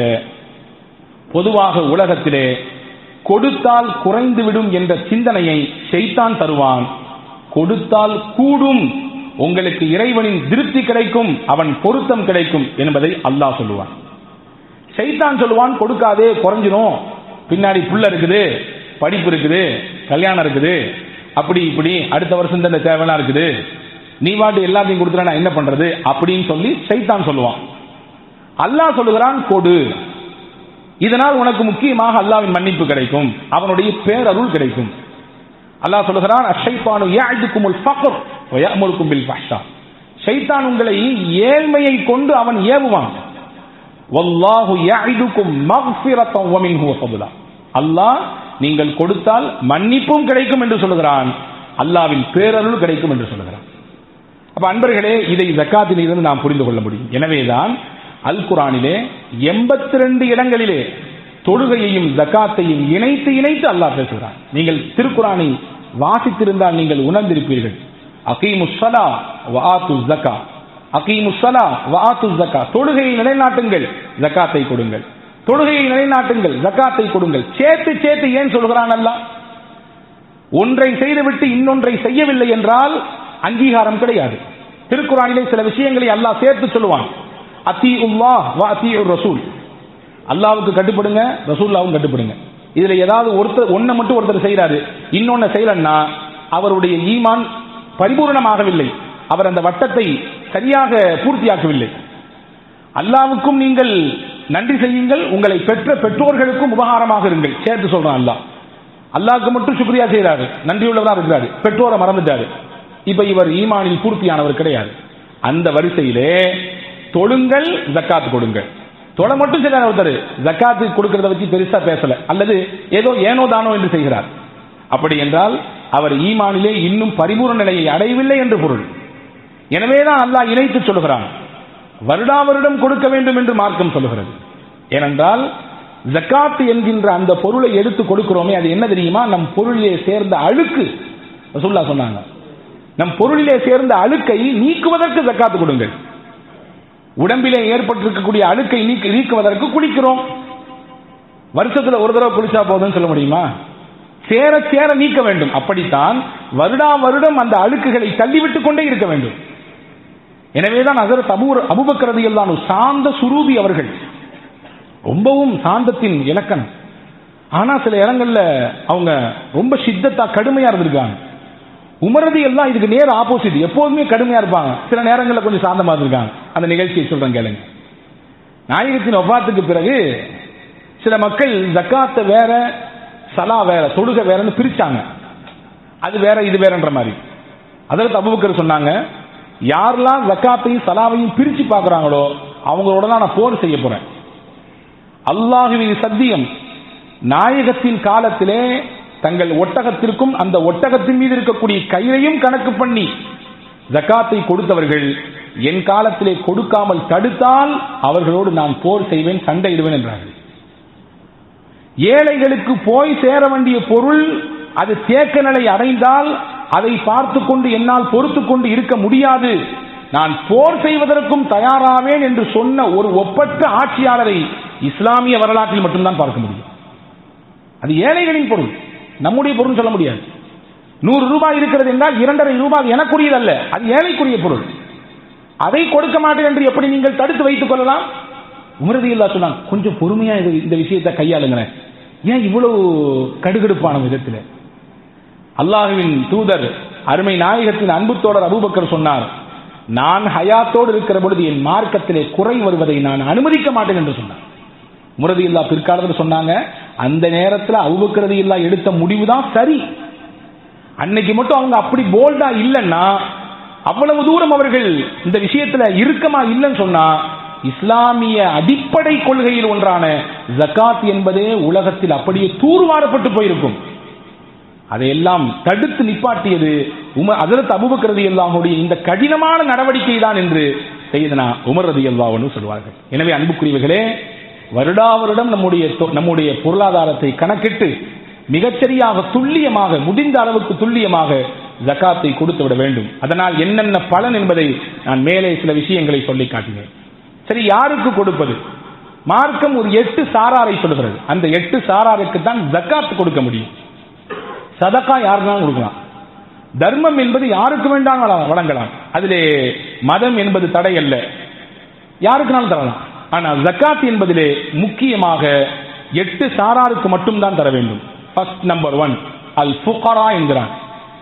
பொதுவாக உலகத்திலே கொடுத்தால் குறைந்துவிடும் என்ற சிந்தனையை ஷைத்தான் தருவான் கொடுத்தால் கூடும் உங்களுக்கு இறைவனின் திருப்தி கிடைக்கும் அவன் பொருத்தம் கிடைக்கும் என்பதை அல்லாஹ் சொல்லுவான் ஷைத்தான் சொல்லுவான் கொடுக்காதே குறைஞ்சிரும் பின்னாடி புள்ள இருக்குது படிப்பு இருக்குது கல்யாணம் இருக்குது அப்படி இப்படி அடுத்த வருஷம் இந்த தேவைலாம் இருக்குது நீ வாட்டு எல்லாத்தையும் கொடுத்துட்டா நான் என்ன பண்றது அப்படின்னு சொல்லி சைத்தான் சொல்லுவான் அல்லாஹ் சொல்லுகிறான் கொடு இதனால் உனக்கு முக்கியமாக அல்லாவின் மன்னிப்பு கிடைக்கும் அவனுடைய பேரருள் கிடைக்கும் அல்லாஹ் சொல்லுகிறான் அஷைத்தானு யாழ்துக்குமுல் ஃபக்ர் வயமுலுக்கும் பில் ஃபஹ்ஷா ஷைத்தான் உங்களை ஏழ்மையை கொண்டு அவன் ஏவுவான் வல்லாஹு யாழ்துக்கும் மக்ஃபிரத்தம் வமின்ஹு வஃபதுலா அல்லாஹ் நீங்கள் கொடுத்தால் மன்னிப்பும் கிடைக்கும் என்று சொல்லுகிறான் அல்லாவின் பேரருள் கிடைக்கும் என்று சொல்லுகிறான் அப்ப அன்பர்களே இதை ஜக்காத்தில் இருந்து நாம் புரிந்து கொள்ள முடியும் எனவேதான் அல் குரானிலே எண்பத்தி ரெண்டு இடங்களிலே தொழுகையையும் ஜக்காத்தையும் இணைத்து இணைத்து அல்லாஹ் பேசுகிறான் நீங்கள் திருக்குறானை வாசித்திருந்தால் நீங்கள் உணர்ந்திருப்பீர்கள் அகீமுஸ்ஸலா வஆத்து ஜக்கா அகீமுஸ்ஸலா வஆத்து ஜக்கா தொழுகையை நிலைநாட்டுங்கள் ஜக்காத்தை கொடுங்கள் தொழுகையை நிலைநாட்டுங்கள் ஜக்காத்தை கொடுங்கள் சேர்த்து சேர்த்து ஏன் சொல்கிறான் அல்லாஹ் ஒன்றை செய்துவிட்டு இன்னொன்றை செய்யவில்லை என்றால் அங்கீகாரம் கிடையாது திருக்குறானிலே சில விஷயங்களை அல்லாஹ் சேர்த்து சொல்லுவான் அத்தி உல்லா வா அத்தி ரசூல் அல்லாவுக்கு கட்டுப்படுங்க ரசூல்லாவும் கட்டுப்படுங்க இதுல ஏதாவது ஒருத்தர் ஒன்ன மட்டும் ஒருத்தர் செய்யறாரு இன்னொன்னு செய்யலன்னா அவருடைய ஈமான் பரிபூர்ணமாகவில்லை அவர் அந்த வட்டத்தை சரியாக பூர்த்தியாக்கவில்லை அல்லாவுக்கும் நீங்கள் நன்றி செய்யுங்கள் உங்களை பெற்ற பெற்றோர்களுக்கும் உபகாரமாக இருங்கள் சேர்த்து சொல்றான் அல்லாஹ் அல்லாவுக்கு மட்டும் சுக்ரியா செய்யறாரு நன்றியுள்ளவரா இருக்கிறாரு பெற்றோரை மறந்துட்டாரு இப்ப இவர் ஈமானில் பூர்த்தியானவர் கிடையாது அந்த வரிசையிலே தொழுங்கள் ஜக்காத்து கொடுங்கள் தொலை மட்டும் செய்யறார் ஒருத்தர் ஜக்காத்து கொடுக்கறத வச்சு பெருசா பேசல அல்லது ஏதோ ஏனோ தானோ என்று செய்கிறார் அப்படி என்றால் அவர் ஈமானிலே இன்னும் பரிபூர்ண நிலையை அடையவில்லை என்று பொருள் எனவேதான் அல்லாஹ் இணைத்து சொல்லுகிறான் வருடா வருடம் கொடுக்க வேண்டும் என்று மார்க்கம் சொல்லுகிறது ஏனென்றால் ஜக்காத்து என்கின்ற அந்த பொருளை எடுத்து கொடுக்கிறோமே அது என்ன தெரியுமா நம் பொருளிலே சேர்ந்த அழுக்கு ரசூல்லா சொன்னாங்க நம் பொருளிலே சேர்ந்த அழுக்கை நீக்குவதற்கு ஜக்காத்து கொடுங்கள் உடம்பிலே ஏற்பட்டிருக்கக்கூடிய அழுக்கை நீக்க நீக்குவதற்கு குளிக்கிறோம் வருஷத்துல ஒரு தடவை குளிச்சா போதும்னு சொல்ல முடியுமா சேர சேர நீக்க வேண்டும் அப்படித்தான் வருடா வருடம் அந்த அழுக்குகளை தள்ளிவிட்டுக் கொண்டே இருக்க வேண்டும் எனவேதான் அதற்கு அபூர் அபுபக்கரது எல்லாம் சாந்த சுரூபி அவர்கள் ரொம்பவும் சாந்தத்தின் இலக்கணம் ஆனா சில இடங்கள்ல அவங்க ரொம்ப சித்தத்தா கடுமையா இருந்திருக்காங்க உமரது எல்லாம் இதுக்கு நேர் ஆப்போசிட் எப்போதுமே கடுமையா இருப்பாங்க சில நேரங்களில் கொஞ்சம் சாந்தமா இருந்திருக்காங்க அந்த நிகழ்ச்சியை சொல்றேன் கேளுங்க நாயகத்தின் ஒவ்வாத்துக்கு பிறகு சில மக்கள் ஜக்காத்தை வேற சலா வேற தொழுக வேறன்னு பிரிச்சாங்க அது வேற இது வேறன்ற மாதிரி அதற்கு அபுபக்கர் சொன்னாங்க யாரெல்லாம் ஜக்காத்தையும் சலாவையும் பிரிச்சு பார்க்கறாங்களோ அவங்களோட தான் நான் போர் செய்ய போறேன் அல்லாஹுவின் சத்தியம் நாயகத்தின் காலத்திலே தங்கள் ஒட்டகத்திற்கும் அந்த ஒட்டகத்தின் மீது இருக்கக்கூடிய கயிறையும் கணக்கு பண்ணி ஜக்காத்தை கொடுத்தவர்கள் என் காலத்திலே கொடுக்காமல் தடுத்தால் அவர்களோடு நான் போர் செய்வேன் சண்டையிடுவேன் என்றார்கள் ஏழைகளுக்கு போய் சேர வேண்டிய பொருள் அது தேக்க நிலை அடைந்தால் அதை பார்த்து கொண்டு என்னால் பொறுத்து கொண்டு இருக்க முடியாது நான் போர் செய்வதற்கும் தயாராவேன் என்று சொன்ன ஒரு ஒப்பற்ற ஆட்சியாளரை இஸ்லாமிய வரலாற்றில் மட்டும்தான் பார்க்க முடியும் அது ஏழைகளின் பொருள் நம்முடைய பொருள் சொல்ல முடியாது நூறு ரூபாய் இருக்கிறது என்றால் இரண்டரை ரூபாய் எனக்குரியதல்ல அது ஏழைக்குரிய பொருள் அதை கொடுக்க மாட்டேன் என்று எப்படி நீங்கள் தடுத்து வைத்துக் கொள்ளலாம் உமரதி இல்லா சொன்னாங்க கொஞ்சம் பொறுமையா இது இந்த விஷயத்தை கையாளுங்களேன் ஏன் இவ்வளவு கடுகடுப்பான விதத்தில் அல்லாஹுவின் தூதர் அருமை நாயகத்தின் அன்பு தோழர் அபூபக்கர் சொன்னார் நான் ஹயாத்தோடு இருக்கிற பொழுது என் மார்க்கத்திலே குறை வருவதை நான் அனுமதிக்க மாட்டேன் என்று சொன்னார் முரதி இல்லா பிற்காலத்தில் சொன்னாங்க அந்த நேரத்தில் அவுபக்கிறது இல்லா எடுத்த முடிவு தான் சரி அன்னைக்கு மட்டும் அவங்க அப்படி போல்டா இல்லைன்னா அவ்வளவு தூரம் அவர்கள் இந்த விஷயத்துல இறுக்கமா இல்லைன்னு சொன்னா இஸ்லாமிய அடிப்படை கொள்கையில் ஒன்றான ஜக்காத் என்பதே உலகத்தில் அப்படியே தூர்வாரப்பட்டு போயிருக்கும் அதையெல்லாம் தடுத்து நிப்பாட்டியது உம அதற்கு அபுபக்ரதி அல்லாஹுடைய இந்த கடினமான நடவடிக்கை தான் என்று செய்தனா உமர் ரதி அல்லாஹ்னு சொல்வார்கள் எனவே அன்புக்குரியவர்களே வருடா வருடம் நம்முடைய தொ- நம்முடைய பொருளாதாரத்தை கணக்கிட்டு மிகச்சரியாக துல்லியமாக முடிந்த அளவுக்கு துல்லியமாக ஜக்காத்தை கொடுத்து விட வேண்டும் அதனால் என்னென்ன பலன் என்பதை நான் மேலே சில விஷயங்களை சொல்லி காட்டினேன் சரி யாருக்கு கொடுப்பது மார்க்கம் ஒரு எட்டு சாராரை சொல்கிறது அந்த எட்டு சாராருக்கு தான் ஜக்காத் கொடுக்க முடியும் சதக்கா யாருனாலும் கொடுக்கலாம் தர்மம் என்பது யாருக்கு வேண்டாம் வழங்கலாம் அதிலே மதம் என்பது தடை அல்ல யாருக்குனாலும் தரலாம் ஆனால் ஜக்காத் என்பதிலே முக்கியமாக எட்டு சாராருக்கு மட்டும்தான் தர வேண்டும் ஃபர்ஸ்ட் நம்பர் ஒன் அல் ஃபுகரா என்கிறான்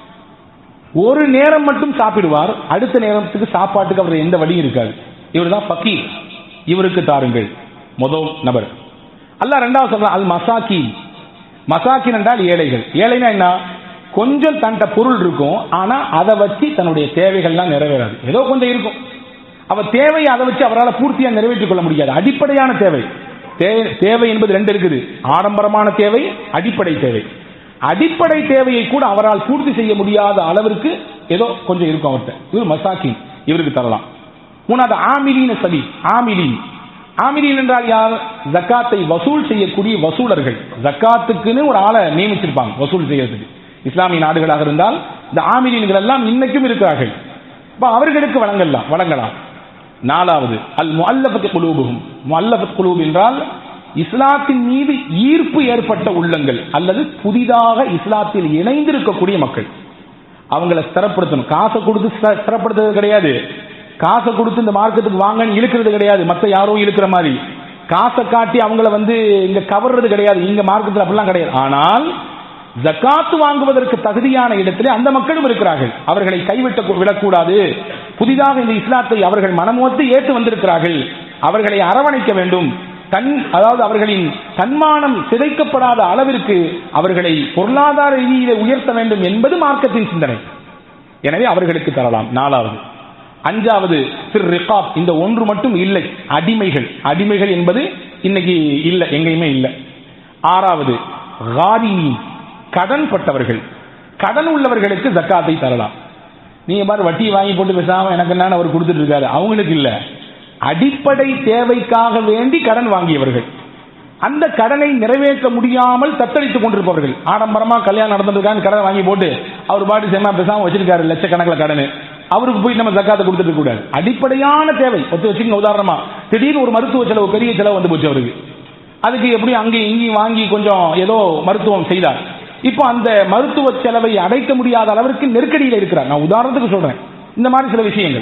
ஒரு நேரம் மட்டும் சாப்பிடுவார் அடுத்த நேரத்துக்கு சாப்பாட்டுக்கு அவர் எந்த வழியும் இருக்காது இவர் தான் ஃபக்கீர் இவருக்கு தாருங்கள் முதல் நபர் அல்லாஹ் ரெண்டாவது சொல்றான் அல் மசாக்கி மசாக்கின் என்றால் ஏழைகள் ஏழைனா என்ன கொஞ்சம் தன்ட்ட பொருள் இருக்கும் ஆனா அதை வச்சு தன்னுடைய தேவைகள்லாம் நிறைவேறாது ஏதோ கொஞ்சம் இருக்கும் அவர் தேவையை அதை வச்சு அவரால் பூர்த்தியா நிறைவேற்றிக் கொள்ள முடியாது அடிப்படையான தேவை தே- தேவை என்பது ரெண்டு இருக்குது ஆடம்பரமான தேவை அடிப்படை தேவை அடிப்படை தேவையை கூட அவரால் பூர்த்தி செய்ய முடியாத அளவிற்கு ஏதோ கொஞ்சம் இருக்கும் அவர்கிட்ட இவர் மசாக்கின் இவருக்கு தரலாம் மூணாவது ஆமிலின சபி ஆமிலின் ஆமிலின் என்றால் யார் ஜக்காத்தை வசூல் செய்யக்கூடிய வசூலர்கள் ஜக்காத்துக்குன்னு ஒரு ஆளை நியமிச்சிருப்பாங்க வசூல் செய்யறதுக்கு இஸ்லாமிய நாடுகளாக இருந்தால் இந்த ஆமிலின்கள் எல்லாம் இன்னைக்கும் இருக்கிறார்கள் அப்ப அவர்களுக்கு வழங்கலாம் வழங்கலாம் நாலாவது அல் முல்லபத் குலூபுகும் முல்லபத் குலூப் என்றால் இஸ்லாத்தின் மீது ஈர்ப்பு ஏற்பட்ட உள்ளங்கள் அல்லது புதிதாக இஸ்லாத்தில் இணைந்திருக்கக்கூடிய மக்கள் அவங்கள ஸ்திரப்படுத்தணும் காசை கொடுத்து ஸ்திர- ஸ்திரப்படுத்துறது கிடையாது காசை கொடுத்து இந்த மார்க்கெட்டுக்கு வாங்கன்னு இழுக்கிறது கிடையாது மத்த யாரோ இழுக்கிற மாதிரி காசை காட்டி அவங்கள வந்து இங்க கவர்றது கிடையாது இங்க மார்க்கெட்டில் அப்படிலாம் கிடையாது ஆனால் ஜக்காத்து வாங்குவதற்கு தகுதியான இடத்திலே அந்த மக்களும் இருக்கிறார்கள் அவர்களை கைவிட்ட விடக்கூடாது புதிதாக இந்த இஸ்லாத்தை அவர்கள் மனமோத்து ஏற்று வந்திருக்கிறார்கள் அவர்களை அரவணைக்க வேண்டும் தன் அதாவது அவர்களின் தன்மானம் சிதைக்கப்படாத அளவிற்கு அவர்களை பொருளாதார ரீதியிலே உயர்த்த வேண்டும் என்பது மார்க்கத்தின் சிந்தனை எனவே அவர்களுக்கு தரலாம் நாலாவது அஞ்சாவது திரு ரிகாப் இந்த ஒன்று மட்டும் இல்லை அடிமைகள் அடிமைகள் என்பது இன்னைக்கு இல்லை எங்கேயுமே இல்லை ஆறாவது காரினி கடன் பட்டவர்கள் கடன் உள்ளவர்களுக்கு ஜக்காத்தை தரலாம் நீங்க பாரு வட்டியை வாங்கி போட்டு பேசாம எனக்கு என்னன்னு அவர் கொடுத்துட்டு இருக்காரு அவங்களுக்கு இல்ல அடிப்படை தேவைக்காக வேண்டி கடன் வாங்கியவர்கள் அந்த கடனை நிறைவேற்ற முடியாமல் தத்தளித்துக் கொண்டிருப்பவர்கள் ஆடம்பரமா கல்யாணம் நடந்திருக்கான்னு கடன் வாங்கி போட்டு அவர் பாட்டு சேமா பேசாம வச்சிருக்காரு லட்சக்கணக்கில் கடனு அவருக்கு போய் நம்ம ஜக்காத்தை கொடுத்துட்டு இருக்க கூடாது அடிப்படையான தேவை ஒத்து வச்சுக்கோங்க உதாரணமா திடீர்னு ஒரு மருத்துவ செலவு பெரிய செலவு வந்து போச்சு அவருக்கு அதுக்கு எப்படி அங்கேயும் இங்கேயும் வாங்கி கொஞ்சம் ஏதோ மருத்துவம் செய்தார் இப்போ அந்த மருத்துவ செலவை அடைக்க முடியாத அளவிற்கு நெருக்கடியில் இருக்கிறார் நான் உதாரணத்துக்கு சொல்றேன் இந்த மாதிரி சில விஷயங்கள்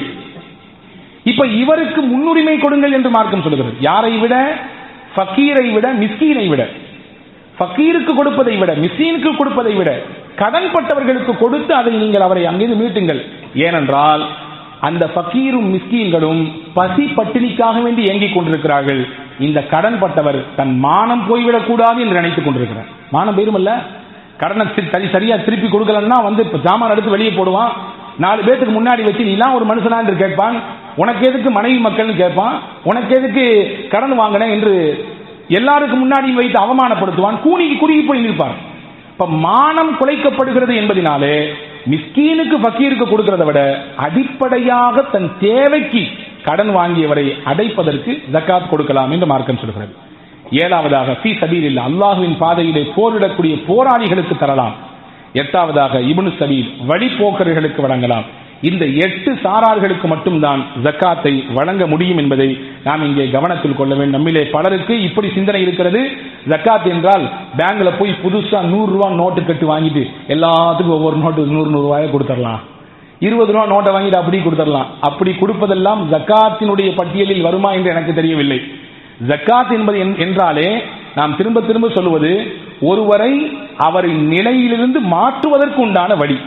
இப்ப இவருக்கு முன்னுரிமை கொடுங்கள் என்று மார்க்கம் சொல்கிறது யாரை விட ஃபக்கீரை விட மிஸ்கீனை விட ஃபக்கீருக்கு கொடுப்பதை விட மிஸ்கீனுக்கு கொடுப்பதை விட கடன்பட்டவர்களுக்கு கொடுத்து அதை நீங்கள் அவரை அங்கிருந்து மீட்டுங்கள் ஏனென்றால் அந்த ஃபக்கீரும் மிஸ்கீன்களும் பசி பட்டினிக்காக வேண்டி ஏங்கிக் கொண்டிருக்கிறார்கள் இந்த கடன்பட்டவர் தன் மானம் போய்விடக் கூடாது என்று நினைத்துக் கொண்டிருக்கிறார் மானம் போயிருமல்ல கடனை தி- சரி சரியா திருப்பி கொடுக்கலன்னா வந்து இப்ப ஜாமான் எடுத்து வெளியே போடுவான் நாலு பேத்துக்கு முன்னாடி வச்சு நீலாம் ஒரு மனுஷனா என்று கேட்பான் உனக்கு எதுக்கு மனைவி மக்கள்னு கேட்பான் உனக்கு எதுக்கு கடன் வாங்கின என்று எல்லாருக்கும் முன்னாடியும் வைத்து அவமானப்படுத்துவான் கூனிக்கு குறுகி போய் நிற்பார் இப்ப மானம் குலைக்கப்படுகிறது என்பதினாலே மிஸ்கீனுக்கு ஃபக்கீருக்கு கொடுக்கிறத விட அடிப்படையாக தன் தேவைக்கு கடன் வாங்கியவரை அடைப்பதற்கு ஜக்காத் கொடுக்கலாம் என்று மார்க்கம் சொல்கிறது ஏழாவதாக ஃபீ சபீலில் அல்லாஹுவின் பாதையிலே போரிடக்கூடிய போராளிகளுக்கு தரலாம் எட்டாவதாக இப்னு சபீல் வழிபோக்கர்களுக்கு வழங்கலாம் இந்த எட்டு சாரார்களுக்கு மட்டும்தான் ஜக்காத்தை வழங்க முடியும் என்பதை நாம் இங்கே கவனத்தில் கொள்ள வேண்டும் நம்மிலே பலருக்கு இப்படி சிந்தனை இருக்கிறது ஜக்காத் என்றால் பேங்க்ல போய் புதுசா நூறு ரூபாய் நோட்டு கட்டு வாங்கிட்டு எல்லாத்துக்கும் ஒவ்வொரு நோட்டு நூறு நூறு ரூபாயை கொடுத்துடலாம் இருபது ரூபா நோட்டை வாங்கிட்டு அப்படி கொடுத்துடலாம் அப்படி கொடுப்பதெல்லாம் ஜக்காத்தினுடைய பட்டியலில் வருமா என்று எனக்கு தெரியவில்லை ஜக்காத் என்பது என்- என்றாலே நாம் திரும்ப திரும்ப சொல்லுவது ஒருவரை அவரின் நிலையிலிருந்து மாற்றுவதற்கு உண்டான வழி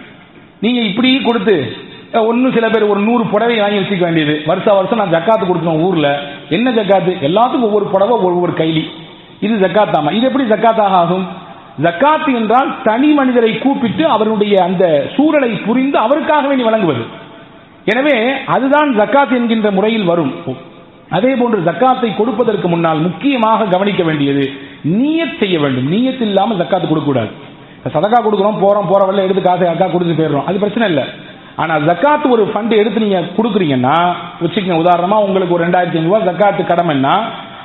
நீங்க இப்படி கொடுத்து ஒன்னும் சில பேர் ஒரு நூறு புடவை வாங்கி வச்சுக்க வேண்டியது வருஷம் வருஷம் நான் ஜக்காத்து கொடுக்கணும் ஊர்ல என்ன ஜக்காத்து எல்லாத்துக்கும் ஒவ்வொரு புடவை ஒவ்வொரு கைலி இது ஜக்காத்தாமா இது எப்படி ஜக்காத்தாக ஆகும் ஜக்காத் என்றால் தனி மனிதரை கூப்பிட்டு அவருடைய அந்த சூழலை புரிந்து அவருக்காக வேண்டி வழங்குவது எனவே அதுதான் ஜக்காத் என்கின்ற முறையில் வரும் அதே போன்று ஜக்காத்தை கொடுப்பதற்கு முன்னால் முக்கியமாக கவனிக்க வேண்டியது நீயத் செய்ய வேண்டும் நீயத் இல்லாம ஜக்காத்து கொடுக்க கூடாது சதக்கா கொடுக்குறோம் போறோம் போற வழியில எடுத்து காசு அக்கா கொடுத்து போயிடுறோம் அது பிரச்சனை இல்லை ஆனா ஜக்காத் ஒரு ஃபண்ட் எடுத்து நீங்க கொடுக்குறீங்கன்னா வச்சுக்கங்க உதாரணமா உங்களுக்கு ஒரு ரெண்டாயிரத்தி ஐநூறு ரூபாய் ஜக்காத்து கடமைன்னா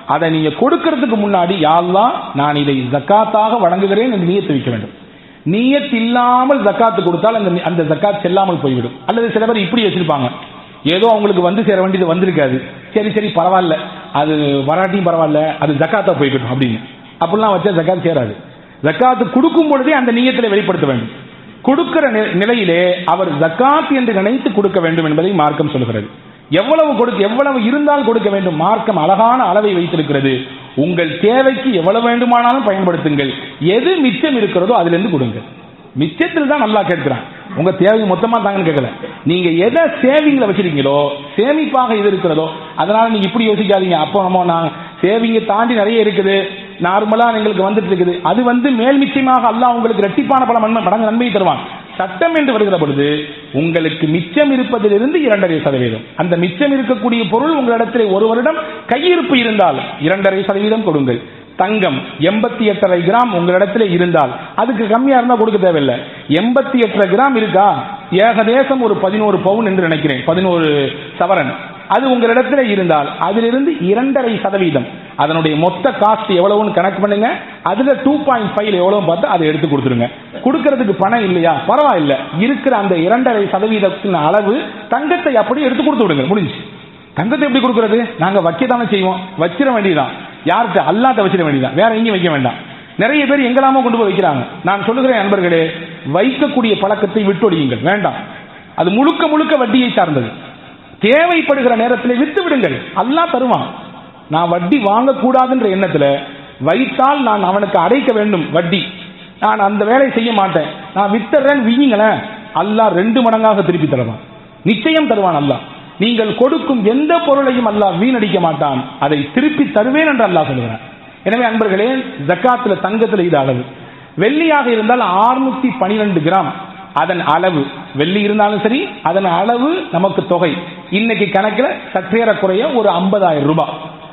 அதை நீங்க கொடுக்கறதுக்கு முன்னாடி யாழ்லா நான் இதை ஜக்காத்தாக வழங்குகிறேன் என்று நியத்து வைக்க வேண்டும் நியத் இல்லாமல் ஜக்காத்து கொடுத்தால் அந்த அந்த ஜக்காத் செல்லாமல் போய்விடும் அல்லது சில பேர் இப்படி வச்சிருப்பாங்க ஏதோ அவங்களுக்கு வந்து சேர வேண்டியது வந்திருக்காது சரி சரி பரவாயில்ல அது வராட்டியும் பரவாயில்ல அது ஜக்காத்தா போய்க்கட்டும் அப்படின்னு அப்படிலாம் வச்சா ஜக்காத் சேராது ஜக்காத்து கொடுக்கும் பொழுதே அந்த நியத்தில் வெளிப்படுத்த வேண்டும் கொடுக்கிற நி- நிலையிலே அவர் ஜக்காத் என்று நினைத்து கொடுக்க வேண்டும் என்பதை மார்க்கம் சொல்கிறது எவ்வளவு கொடுக்க எவ்வளவு இருந்தால் கொடுக்க வேண்டும் மார்க்கம் அழகான அளவை வைத்திருக்கிறது உங்கள் தேவைக்கு எவ்வளவு வேண்டுமானாலும் பயன்படுத்துங்கள் எது மிச்சம் இருக்கிறதோ அதிலிருந்து கொடுங்கள் மிச்சத்தில் தான் நல்லா கேட்கிறான் உங்க தேவைக்கு மொத்தமா தாங்கன்னு கேட்கல நீங்க எதை சேவிங்ல வச்சிருக்கீங்களோ சேமிப்பாக இது இருக்கிறதோ அதனால நீங்க இப்படி யோசிக்காதீங்க அப்போ நம்ம நான் சேவிங்க தாண்டி நிறைய இருக்குது நார்மலா எங்களுக்கு வந்துட்டு இருக்குது அது வந்து மேல் மிச்சமாக அல்லாஹ் உங்களுக்கு ரெட்டிப்பான பல மன்மை மடங்கு நன்மை தருவான் சட்டம் என்று வருகிற பொழுது உங்களுக்கு மிச்சம் இருப்பதிலிருந்து இரண்டரை சதவீதம் அந்த மிச்சம் இருக்கக்கூடிய பொருள் உங்களிடத்தில் ஒரு வருடம் கையிருப்பு இருந்தால் இரண்டரை சதவீதம் கொடுங்கள் தங்கம் எண்பத்தி எட்டரை கிராம் உங்களிடத்தில் இருந்தால் அதுக்கு கம்மியா இருந்தா கொடுக்க தேவையில்லை எண்பத்தி எட்டரை கிராம் இருக்கா ஏகதேசம் ஒரு பதினோரு பவுன் என்று நினைக்கிறேன் பதினோரு சவரன் அது உங்களிடத்தில் இருந்தால் அதிலிருந்து இரண்டரை சதவீதம் அதனுடைய மொத்த காஸ்ட் எவ்வளவுன்னு கணக்கு பண்ணுங்க அதுல டூ பாயிண்ட் ஃபைவ் எவ்வளவு பார்த்து அதை எடுத்து கொடுத்துருங்க கொடுக்கறதுக்கு பணம் இல்லையா பரவாயில்ல இருக்கிற அந்த இரண்டரை சதவீதத்தின் அளவு தங்கத்தை அப்படியே எடுத்து கொடுத்து விடுங்க முடிஞ்சு தங்கத்தை எப்படி கொடுக்கறது நாங்க வைக்க தானே செய்வோம் வச்சிட வேண்டியதுதான் யார்கிட்ட அல்லாட்ட வச்சிட வேண்டியதுதான் வேற எங்கேயும் வைக்க வேண்டாம் நிறைய பேர் எங்கெல்லாமோ கொண்டு போய் வைக்கிறாங்க நான் சொல்லுகிறேன் நண்பர்களே வைக்கக்கூடிய பழக்கத்தை விட்டொழியுங்கள் வேண்டாம் அது முழுக்க முழுக்க வட்டியை சார்ந்தது தேவைப்படுகிற நேரத்தில் வித்து விடுங்கள் அல்லாஹ் தருவான் நான் வட்டி வாங்கக்கூடாதுன்ற எண்ணத்துல வைத்தால் நான் அவனுக்கு அடைக்க வேண்டும் வட்டி நான் அந்த வேலையை செய்ய மாட்டேன் நான் வித்துறேன்னு விய்யுங்களேன் அல்லாஹ் ரெண்டு மடங்காக திருப்பி தருவான் நிச்சயம் தருவான் அல்லாஹ் நீங்கள் கொடுக்கும் எந்த பொருளையும் அல்லாஹ் வீணடிக்க மாட்டான் அதை திருப்பி தருவேன் என்று அல்லாஹ் சொல்கிறான் எனவே அன்பர்களே ஜக்காத்துல தங்கத்துல இது அளவு வெள்ளியாக இருந்தால் 612 பனிரெண்டு கிராம் அதன் அளவு வெள்ளி இருந்தாலும் சரி அதன் அளவு நமக்கு தொகை இன்னைக்கு கணக்கில் சற்றேறக்குறைய ஒரு 50000 ரூபாய்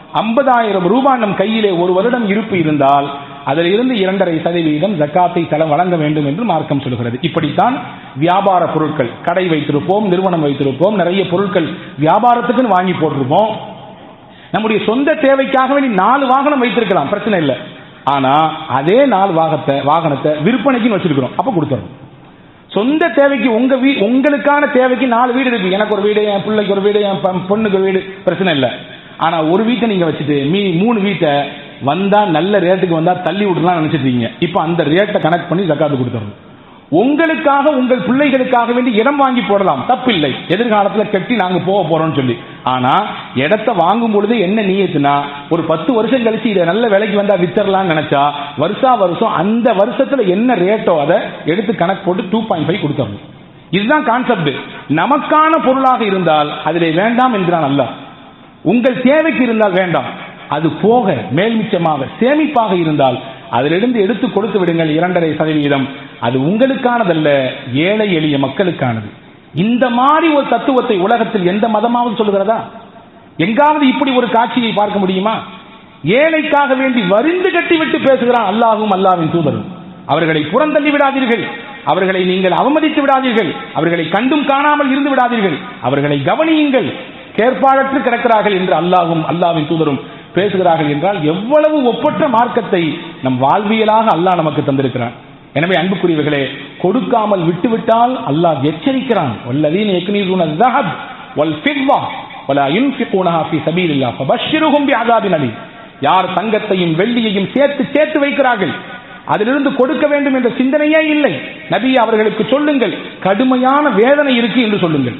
50000 ரூபாய் நம் கையிலே ஒரு வருடம் இருப்பு இருந்தால் அதில் இருந்து இரண்டரை சதவீதம் ஜக்காத்தை தல வழங்க வேண்டும் என்று மார்க்கம் சொல்கிறது இப்படித்தான் வியாபார பொருட்கள் கடை வைத்திருப்போம் நிறுவனம் வைத்திருப்போம் நிறைய பொருட்கள் வியாபாரத்துக்குன்னு வாங்கி போட்டிருப்போம் நம்முடைய சொந்த தேவைக்காக வேண்டி நாலு வாகனம் வைத்திருக்கலாம் பிரச்சனை இல்லை ஆனா அதே நாலு வாகத்தை வாகனத்தை விற்பனைக்குன்னு வச்சிருக்கிறோம் அப்ப கொடுத்துறோம் சொந்த தேவைக்கு உங்க வீ உங்களுக்கான தேவைக்கு நாலு வீடு இருக்கு எனக்கு ஒரு வீடு என் பிள்ளைக்கு ஒரு வீடு என் பொ- பொண்ணுக்கு ஒரு வீடு பிரச்சனை இல்லை ஆனா ஒரு வீட்டை நீங்க வச்சுட்டு மீ மூணு வீட்டை வந்தா நல்ல ரேட்டுக்கு வந்தா தள்ளி விடலாம் நினைச்சிட்டு இருக்கீங்க இப்போ அந்த ரேட்டை கனெக்ட் பண்ணி ஜக்காத்து கொடுத்துறோம் உங்களுக்காக உங்கள் பிள்ளைகளுக்காக வேண்டி இடம் வாங்கி போடலாம் தப்பில்லை எதிர்காலத்துல கட்டி நாங்க போக போறோம்னு சொல்லி ஆனா இடத்தை வாங்கும் பொழுது என்ன நீயத்துனா ஒரு பத்து வருஷம் கழிச்சு இதை நல்ல விலைக்கு வந்தா வித்தரலாம்னு நினைச்சா வருஷா வருஷம் அந்த வருஷத்துல என்ன ரேட்டோ அதை எடுத்து கணக்கு போட்டு டூ பாயிண்ட் ஃபைவ் கொடுத்துடணும் இதுதான் கான்செப்ட் நமக்கான பொருளாக இருந்தால் அதிலே வேண்டாம் என்கிறான் அல்லாஹ் உங்கள் தேவைக்கு இருந்தால் வேண்டாம் அது போக மேல்மிச்சமாக சேமிப்பாக இருந்தால் அதிலிருந்து எடுத்து கொடுத்து விடுங்கள் இரண்டரை சதவீதம் அது உங்களுக்கானதல்ல ஏழை எளிய மக்களுக்கானது இந்த மாதிரி ஒரு தத்துவத்தை உலகத்தில் எந்த மதமாவது சொல்லுகிறதா எங்காவது இப்படி ஒரு காட்சியை பார்க்க முடியுமா ஏழைக்காக வேண்டி வரிந்து கட்டி விட்டு பேசுகிறான் அல்லாஹும் அல்லாவின் தூதரும் அவர்களை புறந்தள்ளி விடாதீர்கள் அவர்களை நீங்கள் அவமதித்து விடாதீர்கள் அவர்களை கண்டும் காணாமல் இருந்து விடாதீர்கள் அவர்களை கவனியுங்கள் கேட்பாளற்று கிடக்கிறார்கள் என்று அல்லாஹும் அல்லாவின் தூதரும் பேசுகிறார்கள் என்றால் எவ்வளவு ஒப்பற்ற மார்க்கத்தை நம் வாழ்வியலாக அல்லாஹ் நமக்கு தந்திருக்கிறான் எனவே அன்புக்குரியவர்களே கொடுக்காமல் விட்டுவிட்டால் அல்லாஹ் எச்சரிக்கிறான் வல்லதீன யக்னீஸூன الذهب والفضة ولا ينفقونها في سبيل الله فبشرهم بعذاب أليم யார் தங்கத்தையும் வெள்ளியையும் சேர்த்து சேர்த்து வைக்கிறார்கள் அதிலிருந்து கொடுக்க வேண்டும் என்ற சிந்தனையே இல்லை நபி அவர்களுக்கு சொல்லுங்கள் கடுமையான வேதனை இருக்கு என்று சொல்லுங்கள்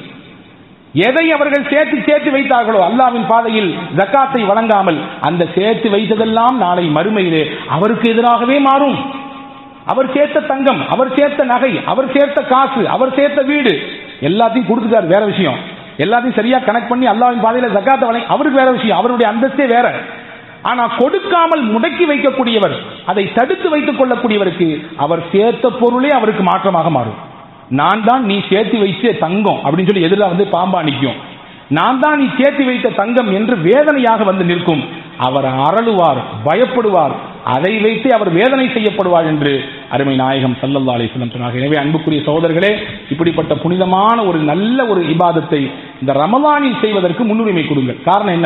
எதை அவர்கள் சேர்த்து சேர்த்து வைத்தார்களோ அல்லாவின் பாதையில் ஜக்காத்தை வழங்காமல் அந்த சேர்த்து வைத்ததெல்லாம் நாளை மறுமையிலே அவருக்கு எதிராகவே மாறும் அவர் சேர்த்த தங்கம் அவர் சேர்த்த நகை அவர் சேர்த்த காசு அவர் சேர்த்த வீடு எல்லாத்தையும் கொடுத்துட்டார் வேற விஷயம் எல்லாத்தையும் சரியா கனெக்ட் பண்ணி அல்லாவின் பாதையில ஜக்காத்தை வழங்கி அவருக்கு வேற விஷயம் அவருடைய அந்தஸ்தே வேற ஆனா கொடுக்காமல் முடக்கி வைக்கக்கூடியவர் அதை தடுத்து வைத்துக் கொள்ளக்கூடியவருக்கு அவர் சேர்த்த பொருளே அவருக்கு மாற்றமாக மாறும் நான் தான் நீ சேர்த்து வைத்த தங்கம் அப்படின்னு சொல்லி எதிரில் வந்து பாம்பா நிற்கும் நான் தான் நீ சேர்த்து வைத்த தங்கம் என்று வேதனையாக வந்து நிற்கும் அவர் அரளுவார் பயப்படுவார் அதை வைத்து அவர் வேதனை செய்யப்படுவார் என்று அருமை நாயகம் சல்லல்லா அலிஸ்லம் சொன்னார் எனவே அன்புக்குரிய சகோதரர்களே இப்படிப்பட்ட புனிதமான ஒரு நல்ல ஒரு இபாதத்தை இந்த ரமலானில் செய்வதற்கு முன்னுரிமை கொடுங்கள் காரணம் என்னன்னா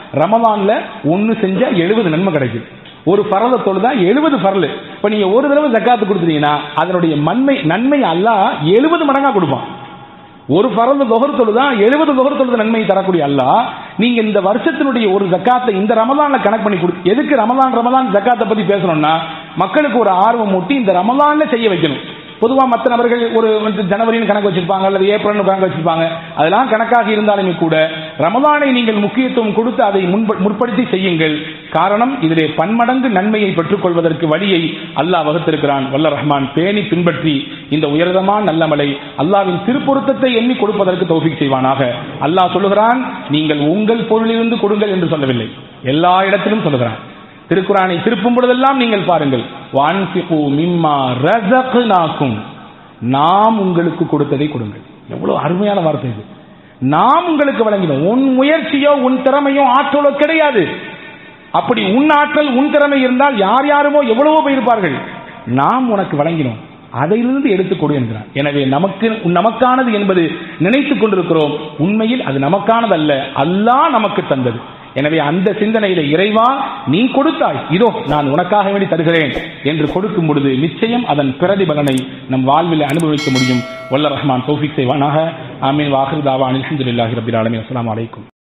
ரமலான்ல ஒன்னு செஞ்சா எழுபது நன்மை கிடைக்குது ஒரு பரத தொழுதா எழுபது பரல் இப்ப நீங்க ஒரு தடவை ஜக்காத்து கொடுத்துட்டீங்கன்னா அதனுடைய மண்மை நன்மை அல்லாஹ் எழுபது மடங்கா கொடுப்பான் ஒரு பரந்த தொகர் தொழுதா எழுபது தொகர் தொழுத நன்மையை தரக்கூடிய அல்லாஹ் நீங்க இந்த வருஷத்தினுடைய ஒரு ஜக்காத்தை இந்த ரமலான்ல கணக்கு பண்ணி கொடு எதுக்கு ரமலான் ரமலான் ஜக்காத்தை பத்தி பேசணும்னா மக்களுக்கு ஒரு ஆர்வம் ஊட்டி இந்த ரமலான்ல செய்ய வைக்கணும் பொதுவா மற்ற நபர்கள் ஒரு வந்து ஜனவரின்னு கணக்கு வச்சிருப்பாங்க அல்லது ஏப்ரல்னு கணக்கு வச்சிருப்பாங்க அதெல்லாம் கணக்காக இருந்தாலுமே கூட ரமலானை நீங்கள் முக்கியத்துவம் கொடுத்து அதை முன்ப- முற்படுத்தி செய்யுங்கள் காரணம் இதிலே பன்மடங்கு நன்மையை பெற்றுக் கொள்வதற்கு வழியை அல்லாஹ் வகுத்திருக்கிறான் வல்ல ரஹ்மான் பேணி பின்பற்றி இந்த உயர்தமான நல்லமலை அல்லாவின் திருப்பொருத்தத்தை எண்ணி கொடுப்பதற்கு தௌஃபீக் செய்வானாக அல்லாஹ் சொல்லுகிறான் நீங்கள் உங்கள் பொருளிலிருந்து கொடுங்கள் என்று சொல்லவில்லை எல்லா இடத்திலும் சொல்லுகிறான் திருக்குறானை திருப்பும் பொழுதெல்லாம் நீங்கள் பாருங்கள் வான்பிகு மிம்மா ரஸக்னாக்கும் நாம் உங்களுக்கு கொடுத்ததை கொடுங்கள் எவ்வளவு அருமையான வார்த்தை இது நாம் உங்களுக்கு வழங்கினோம் உன் முயற்சியோ உன் திறமையோ ஆற்றலோ கிடையாது அப்படி உன் ஆற்றல் உன் திறமை இருந்தால் யார் யாருமோ எவ்வளவோ போயிருப்பார்கள் நாம் உனக்கு வழங்கினோம் அதிலிருந்து எடுத்துக் கொடு என்கிறார் எனவே நமக்கு நமக்கானது என்பது நினைத்துக் கொண்டிருக்கிறோம் உண்மையில் அது நமக்கானது அல்ல அல்லாஹ் நமக்கு தந்தது எனவே அந்த சிந்தனையில இறைவா நீ கொடுத்தாய் இதோ நான் உனக்காக வேண்டி தருகிறேன் என்று கொடுக்கும் பொழுது நிச்சயம் அதன் பிரதிபலனை நம் வாழ்வில் அனுபவிக்க முடியும் வல்ல ரஹ்மான் தௌஃபிக் செய்வானாக ஆமீன் வாஹிர் தாவா அனில் ரபில் ஆலமி அஸ்லாம் வலைக்கும்